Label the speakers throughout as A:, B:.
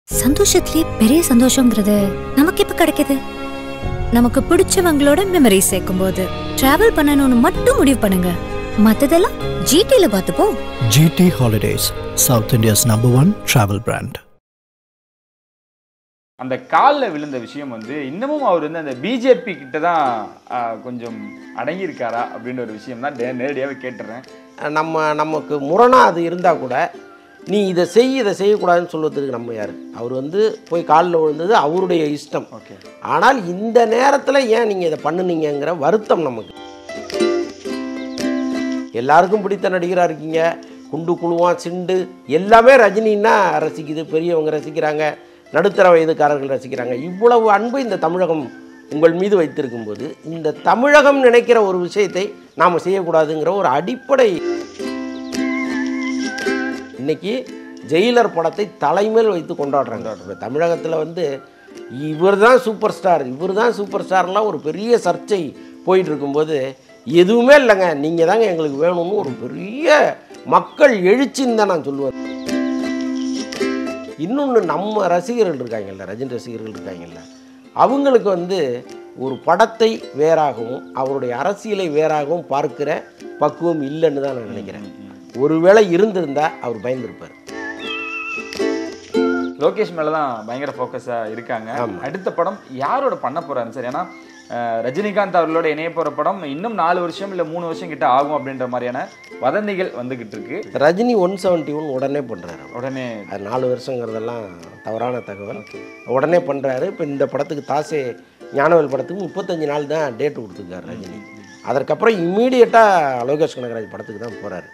A: சந்தோஷத்திலே பெரிய சந்தோஷங்கிறது நமக்கு எப்ப கிடைக்குது நமக்கு பிடிச்சவங்களோட மெமரி சேர்க்கும் போது டிராவல் பண்ணணும்னு மட்டும் முடிவு பண்ணுங்க மத்ததெல்லாம் ஜிடில பார்த்துப்போம்
B: GT Holidays, South India's number one travel brand.
C: அந்த காலில் விழுந்த விஷயம் வந்து இன்னமும் அவர் வந்து அந்த பிஜேபி கிட்ட தான் ஆ, கொஞ்சம் அடங்கியிருக்காரா அப்படின்ற ஒரு விஷயம் தான் நேரடியாகவே கேட்டுறேன்
D: நம்ம நமக்கு முரணாக அது இருந்தால் கூட நீ இதை செய் இதை செய்யக்கூடாதுன்னு சொல்வதற்கு நம்ம யார் அவர் வந்து போய் காலில் விழுந்தது அவருடைய இஷ்டம்
C: ஓகே
D: ஆனால் இந்த நேரத்தில் ஏன் நீங்கள் இதை பண்ணுனீங்கங்கிற வருத்தம் நமக்கு எல்லாருக்கும் பிடித்த நடிகராக இருக்கீங்க குண்டு குழுவான் சிண்டு எல்லாமே ரஜினின்னா ரசிக்குது பெரியவங்க ரசிக்கிறாங்க நடுத்தர வயதுக்காரர்கள் ரசிக்கிறாங்க இவ்வளவு அன்பு இந்த தமிழகம் உங்கள் மீது வைத்திருக்கும் போது இந்த தமிழகம் நினைக்கிற ஒரு விஷயத்தை நாம் செய்யக்கூடாதுங்கிற ஒரு அடிப்படை இன்னைக்கு ஜெயிலர் படத்தை தலைமையில் வைத்து கொண்டாடுறாங்க இப்ப தமிழகத்தில் வந்து இவர் தான் சூப்பர் ஸ்டார் இவர் தான் சூப்பர் ஸ்டார்லாம் ஒரு பெரிய சர்ச்சை போயிட்டு இருக்கும்போது எதுவுமே இல்லைங்க நீங்கள் தாங்க எங்களுக்கு வேணும்னு ஒரு பெரிய மக்கள் எழுச்சின்னு தான் நான் சொல்லுவேன் இன்னொன்று நம்ம ரசிகர்கள் இருக்காங்கல்ல ரஜினி ரசிகர்கள் இருக்காங்கல்ல அவங்களுக்கு வந்து ஒரு படத்தை வேறாகவும் அவருடைய அரசியலை வேறாகவும் பார்க்கிற பக்குவம் இல்லைன்னு தான் நான் நினைக்கிறேன் ஒருவேளை இருந்திருந்தா அவர் பயந்துருப்பார்
C: லோகேஷ் மேலே தான் பயங்கர ஃபோக்கஸாக இருக்காங்க
D: ஆமா.
C: அடுத்த படம் யாரோட பண்ண போறாரு சார் ஏன்னா அஹ், ரஜினிகாந்த் அவர்களோட இணைய போகிற படம் இன்னும் நாலு வருஷம் இல்லை மூணு வருஷம் கிட்ட ஆகும் அப்படின்ற மாதிரியான வதந்திகள் வந்துகிட்டு இருக்கு
D: ரஜினி ஒன் செவன்ட்டி ஒன் உடனே பண்ணுறாரு
C: உடனே
D: அது நாலு வருஷங்கிறதெல்லாம் தவறான தகவல் உடனே பண்ணுறாரு இப்போ இந்த படத்துக்கு தாசே ஞானவேல் படத்துக்கு முப்பத்தஞ்சு நாள் தான் டேட் கொடுத்துருக்காரு ரஜினி அதற்கப்புறம் இம்மீடியட்டாக லோகேஷ் கனகராஜ் படத்துக்கு தான் போகிறாரு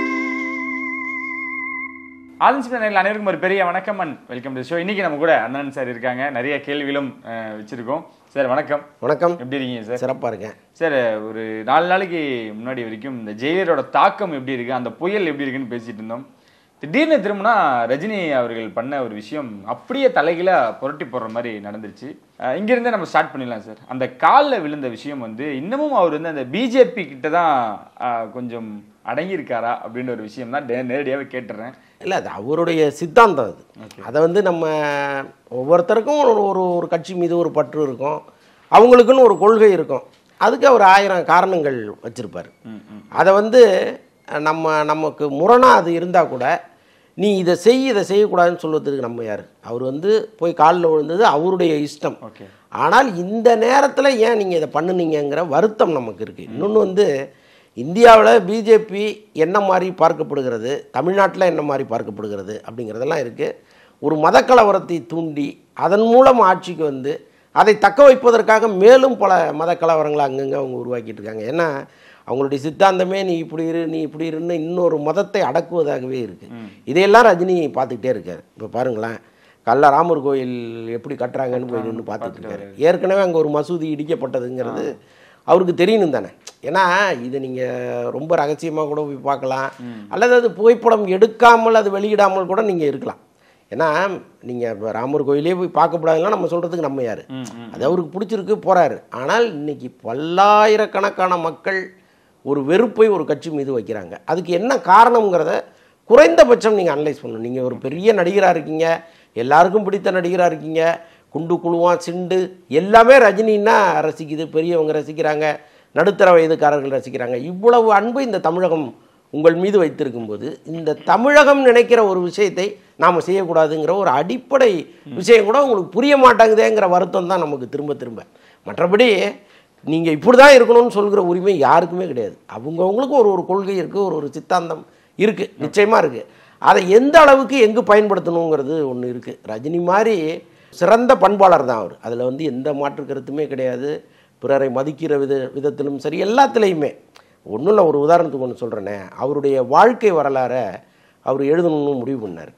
C: ஆலன்ஸ் நேரில் அனைவருக்கும் ஒரு பெரிய வணக்கம் அண்ட் வெல்கம் டு ஷோ இன்னைக்கு நம்ம கூட அண்ணன் சார் இருக்காங்க நிறைய கேள்விகளும் அஹ், வச்சிருக்கோம் சார் வணக்கம்
D: வணக்கம்
C: எப்படி இருக்கீங்க சார்
D: சிறப்பாக இருக்கேன்
C: சார் ஒரு நாலு நாளைக்கு முன்னாடி வரைக்கும் இந்த ஜெயிலரோட தாக்கம் எப்படி இருக்கு அந்த புயல் எப்படி இருக்குன்னு பேசிட்டு இருந்தோம் திடீர்னு திரும்பினா ரஜினி அவர்கள் பண்ண ஒரு விஷயம் அப்படியே தலைகீழா புரட்டி போடுற மாதிரி நடந்துருச்சு அஹ் இங்கிருந்தே நம்ம ஸ்டார்ட் பண்ணிடலாம் சார் அந்த காலில் விழுந்த விஷயம் வந்து இன்னமும் அவர் வந்து அந்த பிஜேபி கிட்ட தான் அஹ், கொஞ்சம் அடங்கியிருக்காரா அப்படின்ற ஒரு விஷயம் தான் நேரடியாகவே கேட்டுறேன்
D: இல்லை அது அவருடைய சித்தாந்தம் அது அதை வந்து நம்ம ஒவ்வொருத்தருக்கும் ஒரு ஒரு ஒரு கட்சி மீது ஒரு பற்று இருக்கும் அவங்களுக்குன்னு ஒரு கொள்கை இருக்கும் அதுக்கு அவர் ஆயிரம் காரணங்கள் வச்சுருப்பார் அதை வந்து நம்ம நமக்கு முரணாக அது இருந்தால் கூட நீ இதை செய் இதை செய்யக்கூடாதுன்னு சொல்வதற்கு நம்ம யார் அவர் வந்து போய் காலில் விழுந்தது அவருடைய இஷ்டம்
C: ஓகே
D: ஆனால் இந்த நேரத்தில் ஏன் நீங்கள் இதை பண்ணுனீங்கங்கிற வருத்தம் நமக்கு இருக்குது இன்னொன்று வந்து இந்தியாவில் பிஜேபி என்ன மாதிரி பார்க்கப்படுகிறது தமிழ்நாட்டில் என்ன மாதிரி பார்க்கப்படுகிறது அப்படிங்கிறதெல்லாம் இருக்குது ஒரு மதக்கலவரத்தை தூண்டி அதன் மூலம் ஆட்சிக்கு வந்து அதை தக்க வைப்பதற்காக மேலும் பல மதக்கலவரங்களை அங்கங்கே அவங்க உருவாக்கிட்டு இருக்காங்க ஏன்னா அவங்களுடைய சித்தாந்தமே நீ இப்படி இரு நீ இப்படி இருன்னு இன்னொரு மதத்தை அடக்குவதாகவே இருக்குது இதையெல்லாம் ரஜினி பார்த்துக்கிட்டே இருக்கார் இப்போ பாருங்களேன் கல்ல ராமர் கோயில் எப்படி கட்டுறாங்கன்னு போய் நின்று பார்த்துட்டு இருக்காரு ஏற்கனவே அங்கே ஒரு மசூதி இடிக்கப்பட்டதுங்கிறது அவருக்கு தெரியணும் தானே ஏன்னா இதை நீங்கள் ரொம்ப ரகசியமாக கூட போய் பார்க்கலாம் அல்லது அது புகைப்படம் எடுக்காமல் அது வெளியிடாமல் கூட நீங்கள் இருக்கலாம் ஏன்னா நீங்கள் இப்போ ராமர் கோயிலே போய் பார்க்கப்படாதுலாம் நம்ம சொல்கிறதுக்கு நம்ம யார் அது அவருக்கு பிடிச்சிருக்கு போகிறாரு ஆனால் இன்னைக்கு பல்லாயிரக்கணக்கான மக்கள் ஒரு வெறுப்பை ஒரு கட்சி மீது வைக்கிறாங்க அதுக்கு என்ன காரணங்கிறத குறைந்தபட்சம் நீங்கள் அனலைஸ் பண்ணணும் நீங்கள் ஒரு பெரிய நடிகராக இருக்கீங்க எல்லாருக்கும் பிடித்த நடிகராக இருக்கீங்க குண்டு குழுவான் சிண்டு எல்லாமே ரஜினின்னா ரசிக்குது பெரியவங்க ரசிக்கிறாங்க நடுத்தர வயதுக்காரர்கள் ரசிக்கிறாங்க இவ்வளவு அன்பு இந்த தமிழகம் உங்கள் மீது வைத்திருக்கும் போது இந்த தமிழகம் நினைக்கிற ஒரு விஷயத்தை நாம் செய்யக்கூடாதுங்கிற ஒரு அடிப்படை விஷயம் கூட உங்களுக்கு புரிய மாட்டாங்குதேங்கிற வருத்தம் தான் நமக்கு திரும்ப திரும்ப மற்றபடி நீங்கள் இப்படி தான் இருக்கணும்னு சொல்கிற உரிமை யாருக்குமே கிடையாது அவங்கவுங்களுக்கு ஒரு ஒரு கொள்கை இருக்குது ஒரு ஒரு சித்தாந்தம் இருக்குது நிச்சயமாக இருக்குது அதை எந்த அளவுக்கு எங்கு பயன்படுத்தணுங்கிறது ஒன்று இருக்குது ரஜினி மாதிரி சிறந்த பண்பாளர் தான் அவர் அதில் வந்து எந்த மாற்று கருத்துமே கிடையாது பிறரை மதிக்கிற வித விதத்திலும் சரி எல்லாத்துலேயுமே ஒன்றும் இல்லை ஒரு உதாரணத்துக்கு ஒன்று சொல்கிறேனே அவருடைய வாழ்க்கை வரலாறை அவர் எழுதணும்னு முடிவு பண்ணார்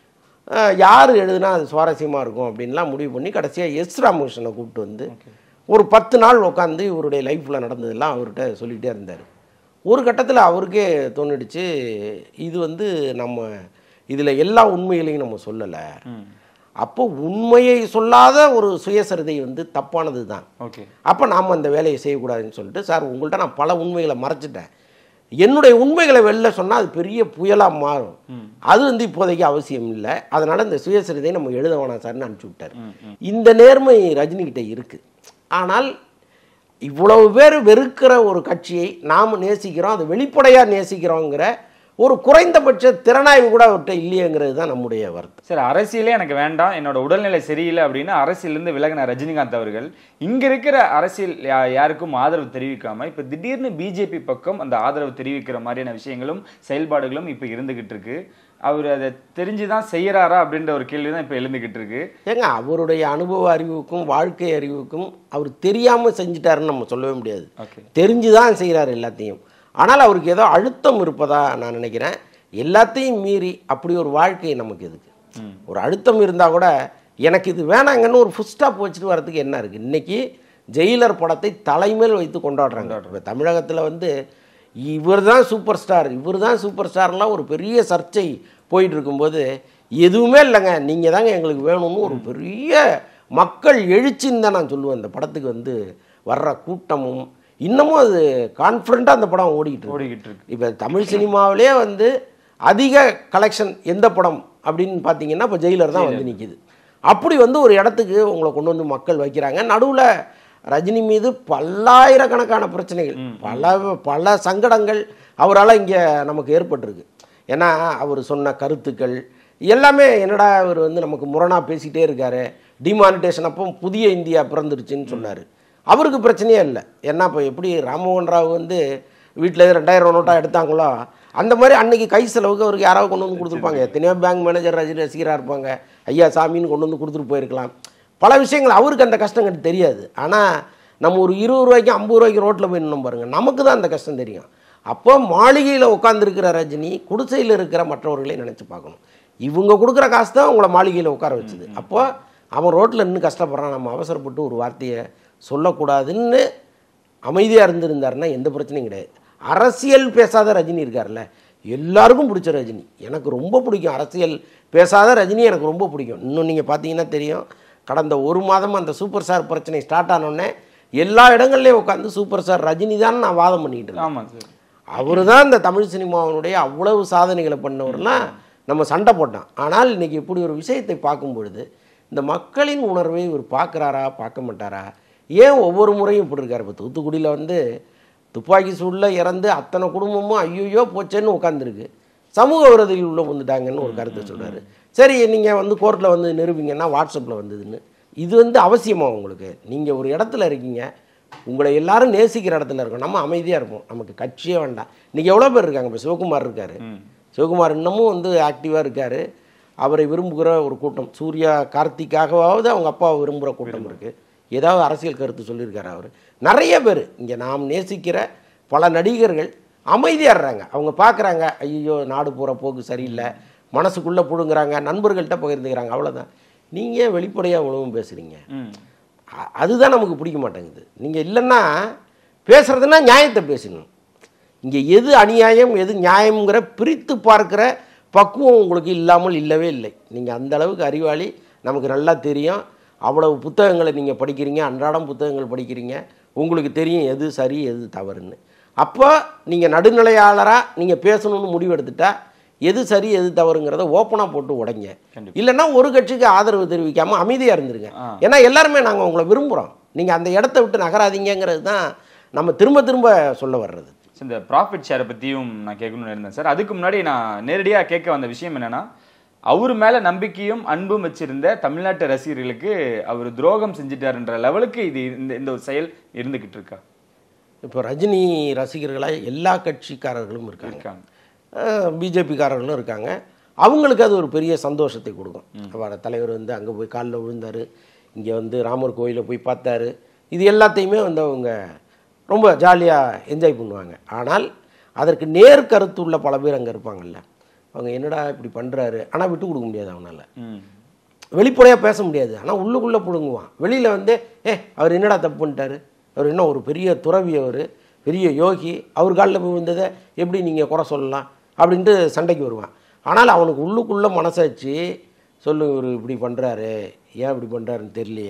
D: அஹ் யார் எழுதுனா அது சுவாரஸ்யமாக இருக்கும் அப்படின்லாம் முடிவு பண்ணி கடைசியாக எஸ் ராமகிருஷ்ணனை கூப்பிட்டு வந்து ஒரு பத்து நாள் உட்காந்து இவருடைய லைஃப்பில் நடந்ததெல்லாம் அவர்கிட்ட சொல்லிகிட்டே இருந்தார் ஒரு கட்டத்தில் அவருக்கே தோணிடுச்சு இது வந்து நம்ம இதில் எல்லா உண்மைகளையும் நம்ம சொல்லலை அப்போ உண்மையை சொல்லாத ஒரு சுயசரிதை வந்து தப்பானது தான்
C: ஓகே
D: அப்போ நாம் அந்த வேலையை செய்யக்கூடாதுன்னு சொல்லிட்டு சார் உங்கள்கிட்ட நான் பல உண்மைகளை மறைச்சிட்டேன் என்னுடைய உண்மைகளை வெளில சொன்னால் அது பெரிய புயலாக மாறும் அது வந்து இப்போதைக்கு அவசியம் இல்லை அதனால் இந்த சுயசரிதை நம்ம எழுத வேணாம் சார்னு அனுப்பிச்சி விட்டார் இந்த நேர்மை ரஜினிகிட்ட இருக்குது ஆனால் இவ்வளவு பேர் வெறுக்கிற ஒரு கட்சியை நாம் நேசிக்கிறோம் அது வெளிப்படையாக நேசிக்கிறோங்கிற ஒரு குறைந்தபட்ச திறனாய்வு கூட அவர்கிட்ட இல்லையேங்கிறது தான் நம்முடைய வருத்தம்
C: சரி அரசியலே எனக்கு வேண்டாம் என்னோட உடல்நிலை சரியில்லை அப்படின்னு அரசியலிருந்து விலகின ரஜினிகாந்த் அவர்கள் இங்க இருக்கிற அரசியல் யா- யாருக்கும் ஆதரவு தெரிவிக்காம இப்ப திடீர்னு பிஜேபி பக்கம் அந்த ஆதரவு தெரிவிக்கிற மாதிரியான விஷயங்களும் செயல்பாடுகளும் இப்ப இருந்துகிட்டு இருக்கு அவர் அதை தெரிஞ்சுதான் செய்யறாரா அப்படின்ற ஒரு கேள்வி தான் இப்ப எழுந்துகிட்டு இருக்கு
D: ஏங்க அவருடைய அனுபவ அறிவுக்கும் வாழ்க்கை அறிவுக்கும் அவர் தெரியாமல் செஞ்சிட்டாருன்னு நம்ம சொல்லவே முடியாது
C: ஓகே
D: தெரிஞ்சு தான் செய்கிறார் எல்லாத்தையும் ஆனால் அவருக்கு ஏதோ அழுத்தம் இருப்பதா நான் நினைக்கிறேன் எல்லாத்தையும் மீறி அப்படி ஒரு வாழ்க்கை நமக்கு எதுக்கு ஒரு அழுத்தம் இருந்தால் கூட எனக்கு இது வேணாங்கன்னு ஒரு ஃபுல் ஸ்டாப் வச்சுட்டு வரதுக்கு என்ன இருக்குது இன்றைக்கி ஜெயிலர் படத்தை தலைமையில் வைத்து கொண்டாடுறாங்க இப்போ தமிழகத்தில் வந்து இவர் தான் சூப்பர் ஸ்டார் இவர் தான் சூப்பர் ஸ்டார்லாம் ஒரு பெரிய சர்ச்சை போயிட்டு இருக்கும்போது எதுவுமே இல்லைங்க நீங்கள் தாங்க எங்களுக்கு வேணும்னு ஒரு பெரிய மக்கள் எழுச்சின்னு தான் நான் சொல்லுவேன் இந்த படத்துக்கு வந்து வர்ற கூட்டமும் இன்னமும் அது கான்ஃபிடண்ட்டாக அந்த படம் ஓடிக்கிட்டு இருக்கு
C: ஓடிக்கிட்டு இருக்கு
D: இப்போ தமிழ் சினிமாவிலே வந்து அதிக கலெக்ஷன் எந்த படம் அப்படின்னு பார்த்தீங்கன்னா இப்போ ஜெயிலர் தான் வந்து நிற்கிது அப்படி வந்து ஒரு இடத்துக்கு உங்களை கொண்டு வந்து மக்கள் வைக்கிறாங்க நடுவில் ரஜினி மீது பல்லாயிரக்கணக்கான பிரச்சனைகள் பல பல சங்கடங்கள் அவரால் இங்கே நமக்கு ஏற்பட்டிருக்கு ஏன்னா அவர் சொன்ன கருத்துக்கள் எல்லாமே என்னடா அவர் வந்து நமக்கு முரணாக பேசிகிட்டே இருக்காரு டிமானிட்டேஷன் அப்போ புதிய இந்தியா பிறந்துருச்சுன்னு சொன்னார் அவருக்கு பிரச்சனையே இல்லை ஏன்னா இப்போ எப்படி ராமமோகன் ராவ் வந்து வீட்டில் ரெண்டாயிரம் நோட்டா எடுத்தாங்களோ அந்த மாதிரி அன்னைக்கு கை செலவுக்கு அவருக்கு யாராவது கொண்டு வந்து கொடுத்துருப்பாங்க எத்தனையோ பேங்க் மேனேஜர் ரஜினி ரசிகராக இருப்பாங்க ஐயா சாமின்னு கொண்டு வந்து கொடுத்துட்டு போயிருக்கலாம் பல விஷயங்கள் அவருக்கு அந்த கஷ்டம் கண்டு தெரியாது ஆனால் நம்ம ஒரு இருபது ரூபாய்க்கு ஐம்பது ரூபாய்க்கு ரோட்டில் போய் நின்னோம் பாருங்க நமக்கு தான் அந்த கஷ்டம் தெரியும் அப்போ மாளிகையில் உட்காந்துருக்கிற ரஜினி குடிசையில் இருக்கிற மற்றவர்களை நினச்சி பார்க்கணும் இவங்க கொடுக்குற காசு தான் உங்களை மாளிகையில் உட்கார வச்சுது அப்போ அவன் ரோட்டில் நின்று கஷ்டப்படுறான் நம்ம அவசரப்பட்டு ஒரு வார்த்தையை சொல்லக்கூடாதுன்னு அமைதியாக இருந்திருந்தாருன்னா எந்த பிரச்சனையும் கிடையாது அரசியல் பேசாத ரஜினி இருக்கார்ல எல்லாருக்கும் பிடிச்ச ரஜினி எனக்கு ரொம்ப பிடிக்கும் அரசியல் பேசாத ரஜினி எனக்கு ரொம்ப பிடிக்கும் இன்னும் நீங்கள் பார்த்தீங்கன்னா தெரியும் கடந்த ஒரு மாதம் அந்த சூப்பர் ஸ்டார் பிரச்சனை ஸ்டார்ட் ஆனோடனே எல்லா இடங்கள்லையும் உட்காந்து சூப்பர் ஸ்டார் ரஜினி தான் நான் வாதம் பண்ணிட்டு இருக்கேன்
C: ஆமா சார்
D: அவர் தான் இந்த தமிழ் சினிமாவினுடைய அவ்வளவு சாதனைகளை பண்ணவர்லாம் நம்ம சண்டை போட்டோம் ஆனால் இன்னைக்கு இப்படி ஒரு விஷயத்தை பார்க்கும் பொழுது இந்த மக்களின் உணர்வை இவர் பார்க்குறாரா பார்க்க மாட்டாரா ஏன் ஒவ்வொரு முறையும் இப்படி இருக்கார் இப்போ தூத்துக்குடியில் வந்து துப்பாக்கி சூடில் இறந்து அத்தனை குடும்பமும் ஐயோ போச்சேன்னு உட்காந்துருக்கு சமூக விரோதிகள் உள்ள வந்துட்டாங்கன்னு ஒரு கருத்தை சொல்றாரு சரி நீங்கள் வந்து கோர்ட்டில் வந்து நிரூபிங்கன்னா வாட்ஸ்அப்பில் வந்ததுன்னு இது வந்து அவசியமா உங்களுக்கு நீங்கள் ஒரு இடத்துல இருக்கீங்க உங்களை எல்லாரும் நேசிக்கிற இடத்துல இருக்கோம் நம்ம அமைதியாக இருப்போம் நமக்கு கட்சியே வேண்டாம் இன்றைக்கி எவ்வளோ பேர் இருக்காங்க இப்போ சிவகுமார் இருக்கார் சிவகுமார் இன்னமும் வந்து ஆக்டிவாக இருக்கார் அவரை விரும்புகிற ஒரு கூட்டம் சூர்யா கார்த்திக்காகவாவது அவங்க அப்பாவை விரும்புகிற கூட்டம் இருக்குது ஏதாவது அரசியல் கருத்து சொல்லியிருக்காரு அவர் நிறைய பேர் இங்கே நாம் நேசிக்கிற பல நடிகர்கள் அமைதியாடுறாங்க அவங்க பார்க்குறாங்க ஐயோ நாடு போகிற போக்கு சரியில்லை மனசுக்குள்ளே புழுங்குறாங்க நண்பர்கள்ட்ட பகிர்ந்துக்கிறாங்க அவ்வளோதான் நீங்கள் வெளிப்படையாக உணவும் பேசுகிறீங்க
C: ம்
D: அ- அதுதான் நமக்கு பிடிக்க மாட்டேங்குது நீங்கள் இல்லைன்னா பேசுகிறதுனா நியாயத்தை பேசணும் இங்கே எது அநியாயம் எது நியாயம்ங்கிற பிரித்து பார்க்கிற பக்குவம் உங்களுக்கு இல்லாமல் இல்லவே இல்லை நீங்கள் அந்த அளவுக்கு அறிவாளி நமக்கு நல்லா தெரியும் அவ்வளவு புத்தகங்களை நீங்கள் படிக்கிறீங்க அன்றாடம் புத்தகங்கள் படிக்கிறீங்க உங்களுக்கு தெரியும் எது சரி எது தவறுன்னு அப்போ நீங்கள் நடுநிலையாளராக நீங்கள் பேசணும்னு முடிவெடுத்துட்டா எது சரி எது தவறுங்கிறத ஓப்பனாக போட்டு உடைங்க
C: கண்டிப்பா.
D: இல்லைன்னா ஒரு கட்சிக்கு ஆதரவு தெரிவிக்காமல் அமைதியாக இருந்துருங்க
C: ஆ.
D: ஏன்னா எல்லாருமே நாங்கள் உங்களை விரும்புகிறோம் நீங்கள் அந்த இடத்த விட்டு நகராதீங்கங்கிறது தான் நம்ம திரும்ப திரும்ப சொல்ல வர்றது
C: So, இந்த ப்ராஃபிட் ஷேரை பற்றியும் நான் கேட்கணும்னு இருந்தேன் சார் அதுக்கு முன்னாடி நான் நேரடியாக கேட்க வந்த விஷயம் என்னன்னா அவர் மேல நம்பிக்கையும் அன்பும் வச்சிருந்த தமிழ்நாட்டு ரசிகர்களுக்கு அவர் துரோகம் செஞ்சிட்டாருன்ற லெவலுக்கு இது இந்த இந்த ஒரு செயல் இருந்துகிட்டு இருக்கா
D: இப்போ ரஜினி ரசிகர்களாக எல்லா கட்சிக்காரர்களும் இருக்காங்க
C: இருக்காங்க
D: பிஜேபிக்காரர்களும் இருக்காங்க அவங்களுக்கு அது ஒரு பெரிய சந்தோஷத்தை கொடுக்கும் அவர தலைவர் வந்து அங்கே போய் காலில் விழுந்தார் இங்கே வந்து ராமர் கோயிலை போய் பார்த்தாரு இது எல்லாத்தையுமே வந்து அவங்க ரொம்ப ஜாலியாக என்ஜாய் பண்ணுவாங்க ஆனால் அதற்கு நேர் கருத்து உள்ள பல பேர் அங்கே இருப்பாங்கல்ல அவங்க என்னடா இப்படி பண்ணுறாரு ஆனால் விட்டு கொடுக்க முடியாது அவனால்
C: ம்
D: வெளிப்படையாக பேச முடியாது ஆனால் உள்ளுக்குள்ளே பிடுங்குவான் வெளியில் வந்து ஏ அவர் என்னடா தப்பு பண்ணிட்டாரு அவர் என்ன ஒரு பெரிய துறவி அவர் பெரிய யோகி அவர் காலில் போய் விழுந்ததை எப்படி நீங்கள் குறை சொல்லலாம் அப்படின்ட்டு சண்டைக்கு வருவான் ஆனால் அவனுக்கு உள்ளுக்குள்ளே மனசாச்சு சொல்லு இவர் இப்படி பண்ணுறாரு ஏன் இப்படி பண்ணுறாருன்னு தெரியலையே